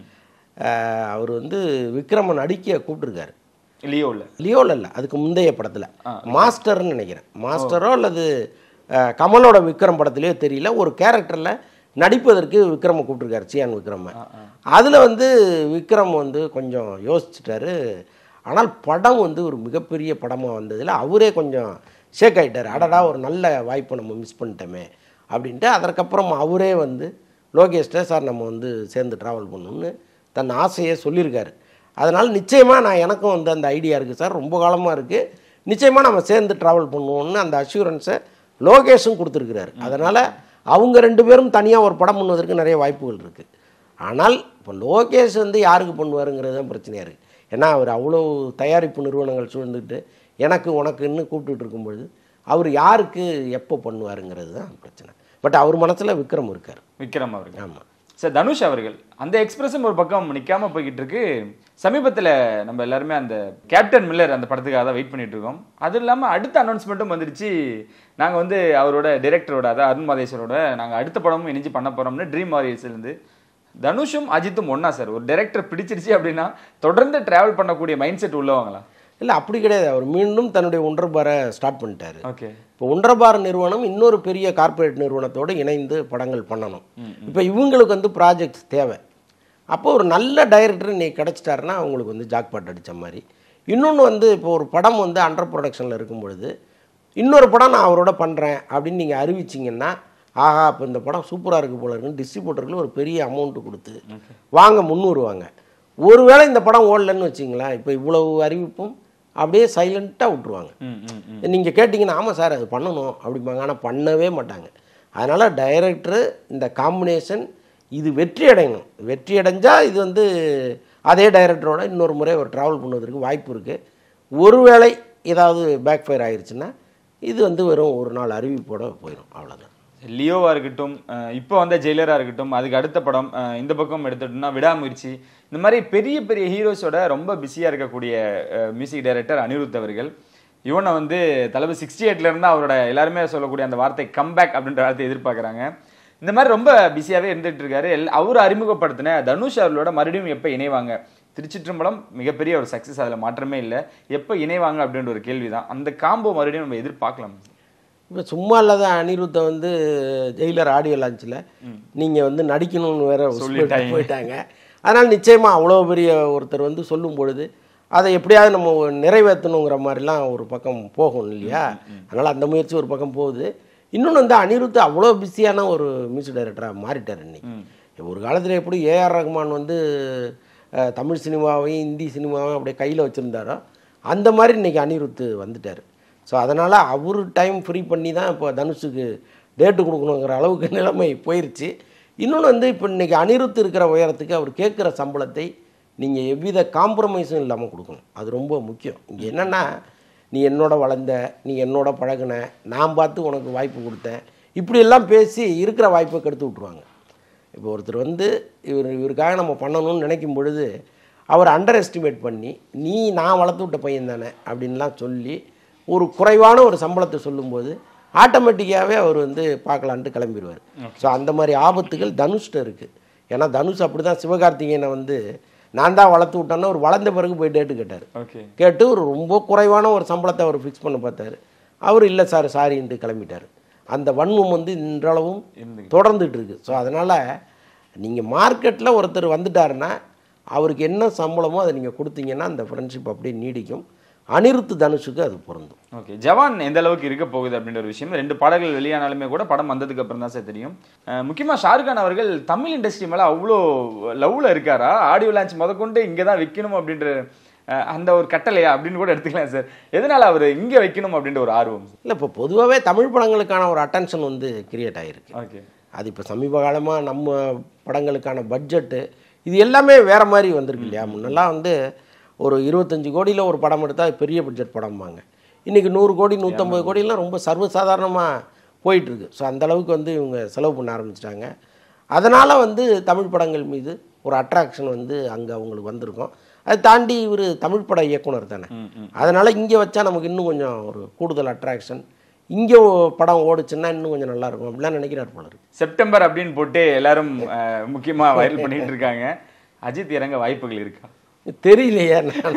D: அவர் வந்து விக்ரமை நடிக்க கூப்பிட்டுருக்காரு
C: லியோல
D: லியோவில் இல்லை அதுக்கு முந்தைய படத்தில் மாஸ்டர்னு நினைக்கிறேன் மாஸ்டரோ அல்லது அஹ், கமலோட விக்ரம் படத்துலையோ தெரியல ஒரு கேரக்டரில் நடிப்பதற்கு விக்ரமை கூப்பிட்டுருக்காரு சியான் விக்ரமை அதில் வந்து விக்ரம் வந்து கொஞ்சம் யோசிச்சுட்டாரு ஆனால் படம் வந்து ஒரு மிகப்பெரிய படமாக வந்ததில் அவரே கொஞ்சம் ஷேக் ஆகிட்டார் அடடா ஒரு நல்ல வாய்ப்பை நம்ம மிஸ் பண்ணிட்டோமே அப்படின்ட்டு அதற்கப்புறம் அவரே வந்து லோகேஷ்ட சார் நம்ம வந்து சேர்ந்து ட்ராவல் பண்ணணும்னு தன் ஆசையை சொல்லியிருக்காரு அதனால் நிச்சயமாக நான் எனக்கும் வந்து அந்த ஐடியா இருக்குது சார் ரொம்ப காலமாக இருக்குது நிச்சயமாக நம்ம சேர்ந்து ட்ராவல் பண்ணுவோம்னு அந்த அஷூரன்ஸை லோகேஷும் கொடுத்துருக்கிறாரு அதனால் அவங்க ரெண்டு பேரும் தனியாக ஒரு படம் பண்ணுவதற்கு நிறைய வாய்ப்புகள் இருக்குது ஆனால் இப்போ லோகேஷ் வந்து யாருக்கு பண்ணுவாருங்கிறது தான் பிரச்சனையாக இருக்குது ஏன்னா அவர் அவ்வளோ தயாரிப்பு நிறுவனங்கள் சூழ்ந்துட்டு எனக்கு உனக்குன்னு கூப்பிட்டுட்டு இருக்கும்பொழுது அவர் யாருக்கு எப்போ பண்ணுவாருங்கிறது தான் பிரச்சனை பட் அவர் மனசில் விக்ரம் இருக்கார்
C: விக்ரம் அவர்கள்
D: ஆமாம்
C: சார் தனுஷ் அவர்கள் அந்த எக்ஸ்பிரஸும் ஒரு பக்கம் நிக்காம போய்கிட்டு இருக்கு சமீபத்துல நம்ம எல்லாருமே அந்த கேப்டன் மில்லர் அந்த படத்துக்காக தான் வெயிட் பண்ணிட்டு இருக்கோம் அது இல்லாம அடுத்த அனௌன்ஸ்மெண்ட்டும் வந்துருச்சு நாங்க வந்து அவரோட டைரக்டரோட அதாவது அருண் மாதேஸ்வரோட நாங்க அடுத்த படமும் இணைஞ்சு பண்ண போறோம்னு ட்ரீம் வாரியர்ஸ்ல இருந்து தனுஷும் அஜித்தும் ஒண்ணா சார் ஒரு டைரக்டர் பிடிச்சிருச்சு அப்படின்னா தொடர்ந்து டிராவல் பண்ணக்கூடிய மைண்ட் செட் உள்ளவங்களா
D: இல்லை அப்படி கிடையாது அவர் மீண்டும் தன்னுடைய ஒன்றரை பாரை ஸ்டார்ட் பண்ணிட்டாரு
C: ஓகே
D: இப்போ ஒன்றபார் நிறுவனம் இன்னொரு பெரிய கார்ப்பரேட் நிறுவனத்தோடு இணைந்து படங்கள் பண்ணணும் இப்போ இவங்களுக்கு வந்து ப்ராஜெக்ட்ஸ் தேவை அப்போ ஒரு நல்ல டைரக்டர் இன்னைக்கு கிடச்சிட்டாருன்னா அவங்களுக்கு வந்து ஜாக்பாட் அடித்த மாதிரி இன்னொன்று வந்து இப்போ ஒரு படம் வந்து அண்டர் ப்ரொடக்ஷனில் இருக்கும் பொழுது இன்னொரு படம் நான் அவரோட பண்ணுறேன் அப்படின்னு நீங்கள் அறிவிச்சிங்கன்னா ஆஹா இப்போ இந்த படம் சூப்பராக இருக்குது போல இருக்குன்னு டிஸ்ட்ரிபியூட்டருக்கு ஒரு பெரிய அமௌண்ட்டு கொடுத்து வாங்க முந்நூறுவாங்க ஒருவேளை இந்த படம் ஓடலன்னு வச்சிங்களேன் இப்போ இவ்வளவு அறிவிப்பும் அப்படியே சைலண்ட்டாக விட்ருவாங்க
C: ம் ம் ம்
D: நீங்கள் கேட்டிங்கன்னா ஆமாம் சார் அது பண்ணணும் அப்படிம்பாங்க ஆனால் பண்ணவே மாட்டாங்க அதனால் டைரக்டரு இந்த காம்பினேஷன் இது வெற்றி அடையணும் வெற்றி அடைஞ்சால் இது வந்து அதே டைரக்டரோட இன்னொரு முறை ஒரு ட்ராவல் பண்ணுவதற்கு வாய்ப்பு இருக்குது ஒருவேளை ஏதாவது பேக் ஃபயர் ஆயிடுச்சுன்னா இது வந்து வெறும் ஒரு நாள் அறிவிப்போட போயிடும் அவ்வளோதான்
C: லியோவா இருக்கட்டும் அஹ் இப்போ வந்த ஜெயிலரா இருக்கட்டும் அதுக்கு அடுத்த படம் அஹ் இந்த பக்கம் எடுத்துட்டோம்னா விடாமுயற்சி இந்த மாதிரி பெரிய பெரிய ஹீரோஸோட ரொம்ப பிஸியா இருக்கக்கூடிய மியூசிக் டைரக்டர் அனிருத் அவர்கள் இவனை வந்து தளபதி சிக்ஸ்டி எயிட்ல இருந்தா அவரோட எல்லாருமே சொல்லக்கூடிய அந்த வார்த்தை கம்பேக் அப்படின்ற வார்த்தையை எதிர்பார்க்கறாங்க இந்த மாதிரி ரொம்ப பிஸியாவே இருந்துட்டு இருக்காரு எல்- அவர் அறிமுகப்படுத்தின தனுஷ் அவர்களோட மறுபடியும் எப்போ இணைவாங்க திருச்சிற்றம்பலம் மிகப்பெரிய ஒரு சக்ஸஸ் அதில் மாற்றமே இல்லை எப்போ இணைவாங்க அப்படின்ற ஒரு கேள்வி தான் அந்த காம்போ மறுபடியும் நம்ம எதிர்பார்க்கலாம்
D: இப்போ சும்மா இல்லாத அனிருத்தை வந்து ஜெயிலர் ஆடியோ லான்ச்சில் நீங்கள் வந்து நடிக்கணும்னு வேற
C: சொல்லிட்டாங்க.
D: போயிட்டாங்க அதனால் நிச்சயமாக அவ்வளோ பெரிய ஒருத்தர் வந்து சொல்லும் பொழுது அதை எப்படியாவது நம்ம நிறைவேற்றணுங்கிற மாதிரிலாம் ஒரு பக்கம் போகும் இல்லையா அதனால் அந்த முயற்சி ஒரு பக்கம் போகுது இன்னொன்று வந்து அனிருத் அவ்வளோ பிஸியான ஒரு மியூசிக் டைரக்டராக மாறிட்டார் இன்னைக்கு ஒரு காலத்தில் எப்படி ஏஆர் ரஹ்மான் வந்து அஹ், தமிழ் சினிமாவையும் இந்தி சினிமாவையும் அப்படியே கையில் வச்சுருந்தாரோ அந்த மாதிரி இன்னைக்கு அனிருத் வந்துட்டார் ஸோ அதனால் அவர் டைம் ஃப்ரீ பண்ணி தான் இப்போ தனுஷுக்கு டேட்டு கொடுக்கணுங்கிற அளவுக்கு நிலைமை போயிருச்சு இன்னொன்று வந்து இப்போ இன்றைக்கி அனிருத் இருக்கிற உயரத்துக்கு அவர் கேட்குற சம்பளத்தை நீங்கள் எவ்வித காம்ப்ரமைஸும் இல்லாமல் கொடுக்கணும் அது ரொம்ப முக்கியம் இங்கே என்னென்னா நீ என்னோட வளர்ந்த நீ என்னோட பழகுன நான் பார்த்து உனக்கு வாய்ப்பு கொடுத்தேன் இப்படியெல்லாம் பேசி இருக்கிற வாய்ப்பை கெடுத்து விட்ருவாங்க இப்போ ஒருத்தர் வந்து இவர் இவருக்காக நம்ம பண்ணணும்னு நினைக்கும் பொழுது அவர் அண்டர் எஸ்டிமேட் பண்ணி நீ நான் வளர்த்து விட்ட பையன் தானே அப்படின்லாம் சொல்லி ஒரு குறைவான ஒரு சம்பளத்தை சொல்லும்போது ஆட்டோமேட்டிக்காகவே அவர் வந்து பார்க்கலான்ட்டு கிளம்பிடுவார் ஸோ அந்த மாதிரி ஆபத்துகள் தனுஷ்ட இருக்குது ஏன்னா தனுஷ் அப்படி தான் சிவகார்த்திகேயனை வந்து நான் தான் வளர்த்து விட்டேன்னா ஒரு வளர்ந்த பிறகு போய் டேட்டு கேட்டார்
C: ஓகே
D: கேட்டு ஒரு ரொம்ப குறைவான ஒரு சம்பளத்தை அவர் ஃபிக்ஸ் பண்ண பார்த்தாரு அவர் இல்லை சார் சாரின்ட்டு கிளம்பிட்டார் அந்த வன்மம் வந்து இன்றளவும்
C: இருந்துங்க.
D: தொடர்ந்துட்டு இருக்கு ஸோ அதனால் நீங்கள் மார்க்கெட்டில் ஒருத்தர் வந்துட்டாருன்னா அவருக்கு என்ன சம்பளமோ அதை நீங்கள் கொடுத்தீங்கன்னா அந்த ஃப்ரெண்ட்ஷிப் அப்படியே நீடிக்கும் அனிருத் தனுஷுக்கு அது பொருந்தும்
C: ஓகே ஜவான் எந்த அளவுக்கு இருக்க போகுது அப்படின்ற ஒரு விஷயம் ரெண்டு பாடல்கள் வெளியானாலுமே கூட படம் வந்ததுக்கு அப்புறம் தான் சார் தெரியும் அஹ் முக்கியமா ஷாருக் கான் அவர்கள் தமிழ் இண்டஸ்ட்ரி மேல அவ்வளோ லவ்ல இருக்காரா ஆடியோ லான்ச் முதற்கொண்டு இங்கே தான் வைக்கணும் அப்படின்ற அஹ் அந்த ஒரு கட்டளையா அப்படின்னு கூட எடுத்துக்கலாம் சார் எதனால அவர் இங்க வைக்கணும் அப்படின்ற ஒரு ஆர்வம்
D: இல்லை இப்போ பொதுவாகவே தமிழ் படங்களுக்கான ஒரு அட்டென்ஷன் வந்து கிரியேட் ஆகிருக்கு
C: ஓகே
D: அது இப்போ சமீப காலமாக நம்ம படங்களுக்கான பட்ஜெட்டு இது எல்லாமே வேறு மாதிரி வந்திருக்கு இல்லையா முன்னெல்லாம் வந்து ஒரு இருபத்தஞ்சு கோடியில் ஒரு படம் எடுத்தால் பெரிய பட்ஜெட் படம்பாங்க இன்றைக்கி நூறு கோடி நூற்றம்பது கோடிலாம் ரொம்ப சர்வசாதாரணமாக போயிட்டுருக்கு ஸோ அந்த அளவுக்கு வந்து இவங்க செலவு பண்ண ஆரம்பிச்சிட்டாங்க அதனால் வந்து தமிழ் படங்கள் மீது ஒரு அட்ராக்ஷன் வந்து அங்கே அவங்களுக்கு வந்திருக்கும் அதை தாண்டி இவர் தமிழ் பட இயக்குனர் தானே அதனால் இங்கே வச்சா நமக்கு இன்னும் கொஞ்சம் ஒரு கூடுதல் அட்ராக்ஷன் இங்கே படம் ஓடுச்சுன்னா இன்னும் கொஞ்சம் நல்லா இருக்கும் அப்படிலாம் நினைக்கிறார் போல இருக்கு
C: செப்டம்பர் அப்படின்னு போட்டு எல்லாரும் அஹ், முக்கியமா வைரல் பண்ணிட்டு இருக்காங்க அஜித் இறங்க வாய்ப்புகள் இருக்கா
D: தெரியலையே நான்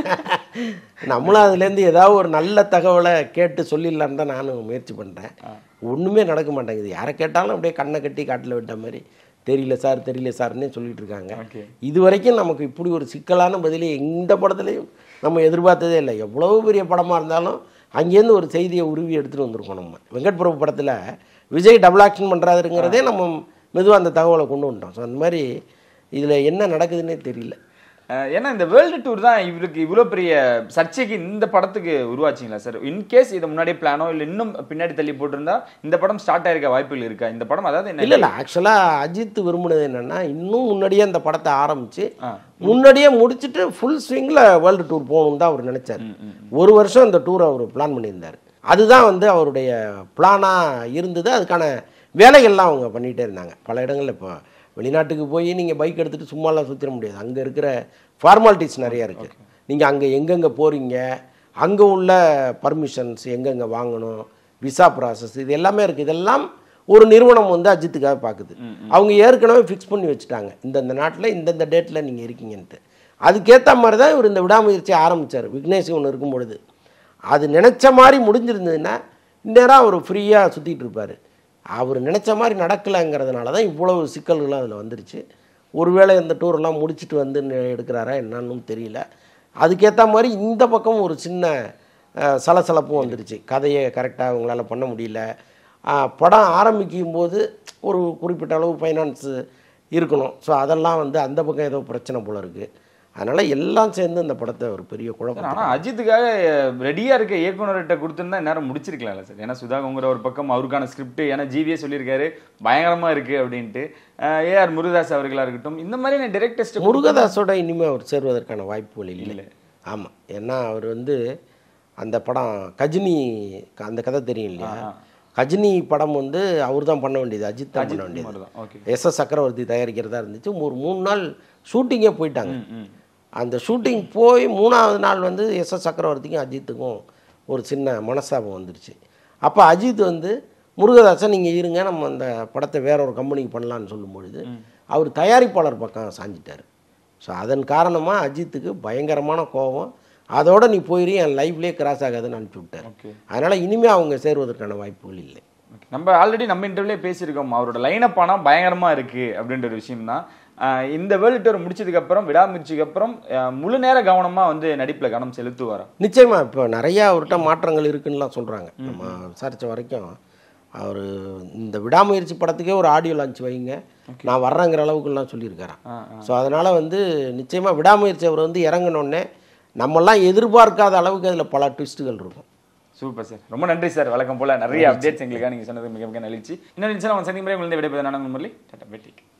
D: நம்மளும் அதுலேருந்து ஏதாவது ஒரு நல்ல தகவலை கேட்டு சொல்லிடலான்னு தான் நானும் முயற்சி பண்ணுறேன் ஒன்றுமே நடக்க மாட்டேங்குது யாரை கேட்டாலும் அப்படியே கண்ணை கட்டி காட்டில் விட்ட மாதிரி தெரியல சார் தெரியல சார்னே சொல்லிட்டு இருக்காங்க
C: ஓகே
D: இது வரைக்கும் நமக்கு இப்படி ஒரு சிக்கலான பதிலை எந்த படத்துலையும் நம்ம எதிர்பார்த்ததே இல்லை எவ்வளவு பெரிய படமாக இருந்தாலும் அங்கேருந்து ஒரு செய்தியை உருவி எடுத்துகிட்டு வந்திருக்கோம் நம்ம வெங்கட் பிரபு படத்தில் விஜய் டபுள் ஆக்ஷன் பண்ணுறாருங்கிறதே நம்ம மெதுவாக அந்த தகவலை கொண்டு வந்துட்டோம் ஸோ அந்த மாதிரி இதில் என்ன நடக்குதுன்னே தெரியல
C: அஹ் ஏன்னா இந்த வேர்ல்டு டூர் தான் இவருக்கு இவ்வளோ பெரிய சர்ச்சைக்கு இந்த படத்துக்கு உருவாச்சிங்களா சார் இன்கேஸ் இதை முன்னாடியே பிளானோ இல்லை இன்னும் பின்னாடி தள்ளி போட்டிருந்தா இந்த படம் ஸ்டார்ட் ஆயிருக்க வாய்ப்புகள் இருக்கா இந்த படம் அதாவது என்ன
D: இல்லை இல்லை ஆக்சுவலாக அஜித் விரும்பினது என்னென்னா இன்னும் முன்னாடியே அந்த படத்தை ஆரம்பித்து
C: ஆ.
D: முன்னாடியே முடிச்சுட்டு ஃபுல் ஸ்விங்கில் வேர்ல்டு டூர் போகணும்னு தான் அவர் நினச்சார் ஒரு வருஷம் அந்த டூர் அவர் பிளான் பண்ணியிருந்தார் அதுதான் வந்து அவருடைய பிளானாக இருந்தது அதுக்கான வேலைகள்லாம் அவங்க பண்ணிகிட்டே இருந்தாங்க பல இடங்கள்ல இப்போ வெளிநாட்டுக்கு போய் நீங்கள் பைக் எடுத்துகிட்டு சும்மாலாம் சுற்றிட முடியாது அங்கே இருக்கிற ஃபார்மாலிட்டிஸ் நிறையா இருக்குது நீங்கள் அங்கே எங்கெங்கே போகிறீங்க அங்கே உள்ள பர்மிஷன்ஸ் எங்கெங்கே வாங்கணும் விசா ப்ராசஸ் இது எல்லாமே இருக்குது இதெல்லாம் ஒரு நிறுவனம் வந்து அஜித்துக்காக பார்க்குது அவங்க ஏற்கனவே ஃபிக்ஸ் பண்ணி வச்சுட்டாங்க இந்தந்த நாட்டில் இந்தந்த டேட்டில் நீங்கள் இருக்கீங்கன்ட்டு அதுக்கேற்ற மாதிரி தான் இவர் இந்த விடாமுயற்சியை ஆரம்பித்தார் விக்னேஷ் ஒன்று இருக்கும் பொழுது அது நினச்ச மாதிரி முடிஞ்சிருந்ததுன்னா இந்நேரம் அவர் ஃப்ரீயாக சுற்றிட்டு இருப்பார் அவர் நினச்ச மாதிரி நடக்கலைங்கிறதுனால தான் இவ்வளவு சிக்கல்களும் அதில் வந்துருச்சு ஒருவேளை இந்த டூரெல்லாம் முடிச்சுட்டு வந்து நெ- எடுக்கிறாரா என்னன்னு தெரியல அதுக்கேற்ற மாதிரி இந்த பக்கம் ஒரு சின்ன அஹ், சலசலப்பும் வந்துருச்சு கதையை கரெக்டாக அவங்களால பண்ண முடியல அஹ், படம் ஆரம்பிக்கும் போது ஒரு குறிப்பிட்ட அளவு ஃபைனான்ஸு இருக்கணும் ஸோ அதெல்லாம் வந்து அந்த பக்கம் ஏதோ பிரச்சனை போல இருக்குது அதனால் எல்லாம் சேர்ந்து இந்த படத்தை ஒரு பெரிய குழப்பம்
C: ஆனா அஜித்துக்காக ரெடியா இருக்க இயக்குனர்கிட்ட கொடுத்துருந்தா நேரம் முடிச்சிருக்கலாம்ல சார் ஏன்னா சுதாகங்கிற ஒரு பக்கம் அவருக்கான ஸ்கிரிப்ட் ஏன்னா ஜிவியே சொல்லியிருக்காரு பயங்கரமா இருக்கு அப்படின்ட்டு ஏஆர் முருகதாஸ் அவர்களா இருக்கட்டும் இந்த மாதிரி டேரக்டர்ஸ்ட்
D: முருகதாஸோட இனிமேல் அவர் சேர்வதற்கான வாய்ப்புகள் இல்லை ஆமாம் ஏன்னா அவர் வந்து அந்த படம் கஜினி அந்த கதை தெரியும் இல்லையா கஜினி படம் வந்து அவர் தான் பண்ண வேண்டியது அஜித் தான் பண்ண வேண்டியது
C: ஓகே
D: எஸ் எஸ் சக்கரவர்த்தி தயாரிக்கிறதா இருந்துச்சு ஒரு மூணு நாள் ஷூட்டிங்கே போயிட்டாங்க அந்த ஷூட்டிங் போய் மூணாவது நாள் வந்து எஸ் எஸ் சக்கரவர்த்திக்கும் அஜித்துக்கும் ஒரு சின்ன மனஸ்தாபம் வந்துருச்சு அப்போ அஜித் வந்து முருகதாசன் நீங்கள் இருங்க நம்ம அந்த படத்தை வேற ஒரு கம்பெனிக்கு பண்ணலான்னு சொல்லும் பொழுது அவர் தயாரிப்பாளர் பக்கம் சாஞ்சிட்டார் ஸோ அதன் காரணமாக அஜித்துக்கு பயங்கரமான கோபம் அதோட நீ போயிரு என் லைஃப்லேயே கிராஸ் ஆகாதுன்னு அனுப்பிச்சி விட்டார்
C: ஓகே
D: அதனால் இனிமேல் அவங்க சேருவதற்கான வாய்ப்புகள் இல்லை
C: Okay. நம்ம ஆல்ரெடி நம்ம இன்டர்வியூலே பேசியிருக்கோம் அவரோட லைனப் ஆனால் பயங்கரமா இருக்கு அப்படின்ற ஒரு விஷயம் தான் இந்த வேர்ல்டு டூர் முடிச்சதுக்கு அப்புறம் விடாமுயற்சிக்கு அப்புறம் அஹ், முழு நேர கவனமா வந்து நடிப்புல கவனம் செலுத்துவாரா
D: நிச்சயமாக இப்போ நிறையா அவர்கிட்ட மாற்றங்கள் இருக்குன்னுலாம் சொல்கிறாங்க நம்ம விசாரித்த வரைக்கும் அவர் இந்த விடாமுயற்சி படத்துக்கே ஒரு ஆடியோ லான்ச் வைங்க நான் வர்றேங்கிற அளவுக்குலாம் சொல்லியிருக்காராம்
C: ஆ,
D: ஸோ அதனால் வந்து நிச்சயமாக விடாமுயற்சி அவர் வந்து இறங்கினோடனே நம்மெல்லாம் எதிர்பார்க்காத அளவுக்கு அதில் பல ட்விஸ்ட்டுகள் இருக்கும்
C: சூப்பர் சார் ரொம்ப நன்றி சார் வழக்கம் போல நிறைய அப்டேட்ஸ் எங்களுக்காக நீங்க சொன்னது மிக மிக நெகிழ்ச்சி இன்னொரு நிமிஷம் அவன் சந்திக்கும் முறை விடைபெறுவது நான் முரளி டாடா வெட்டிக்கு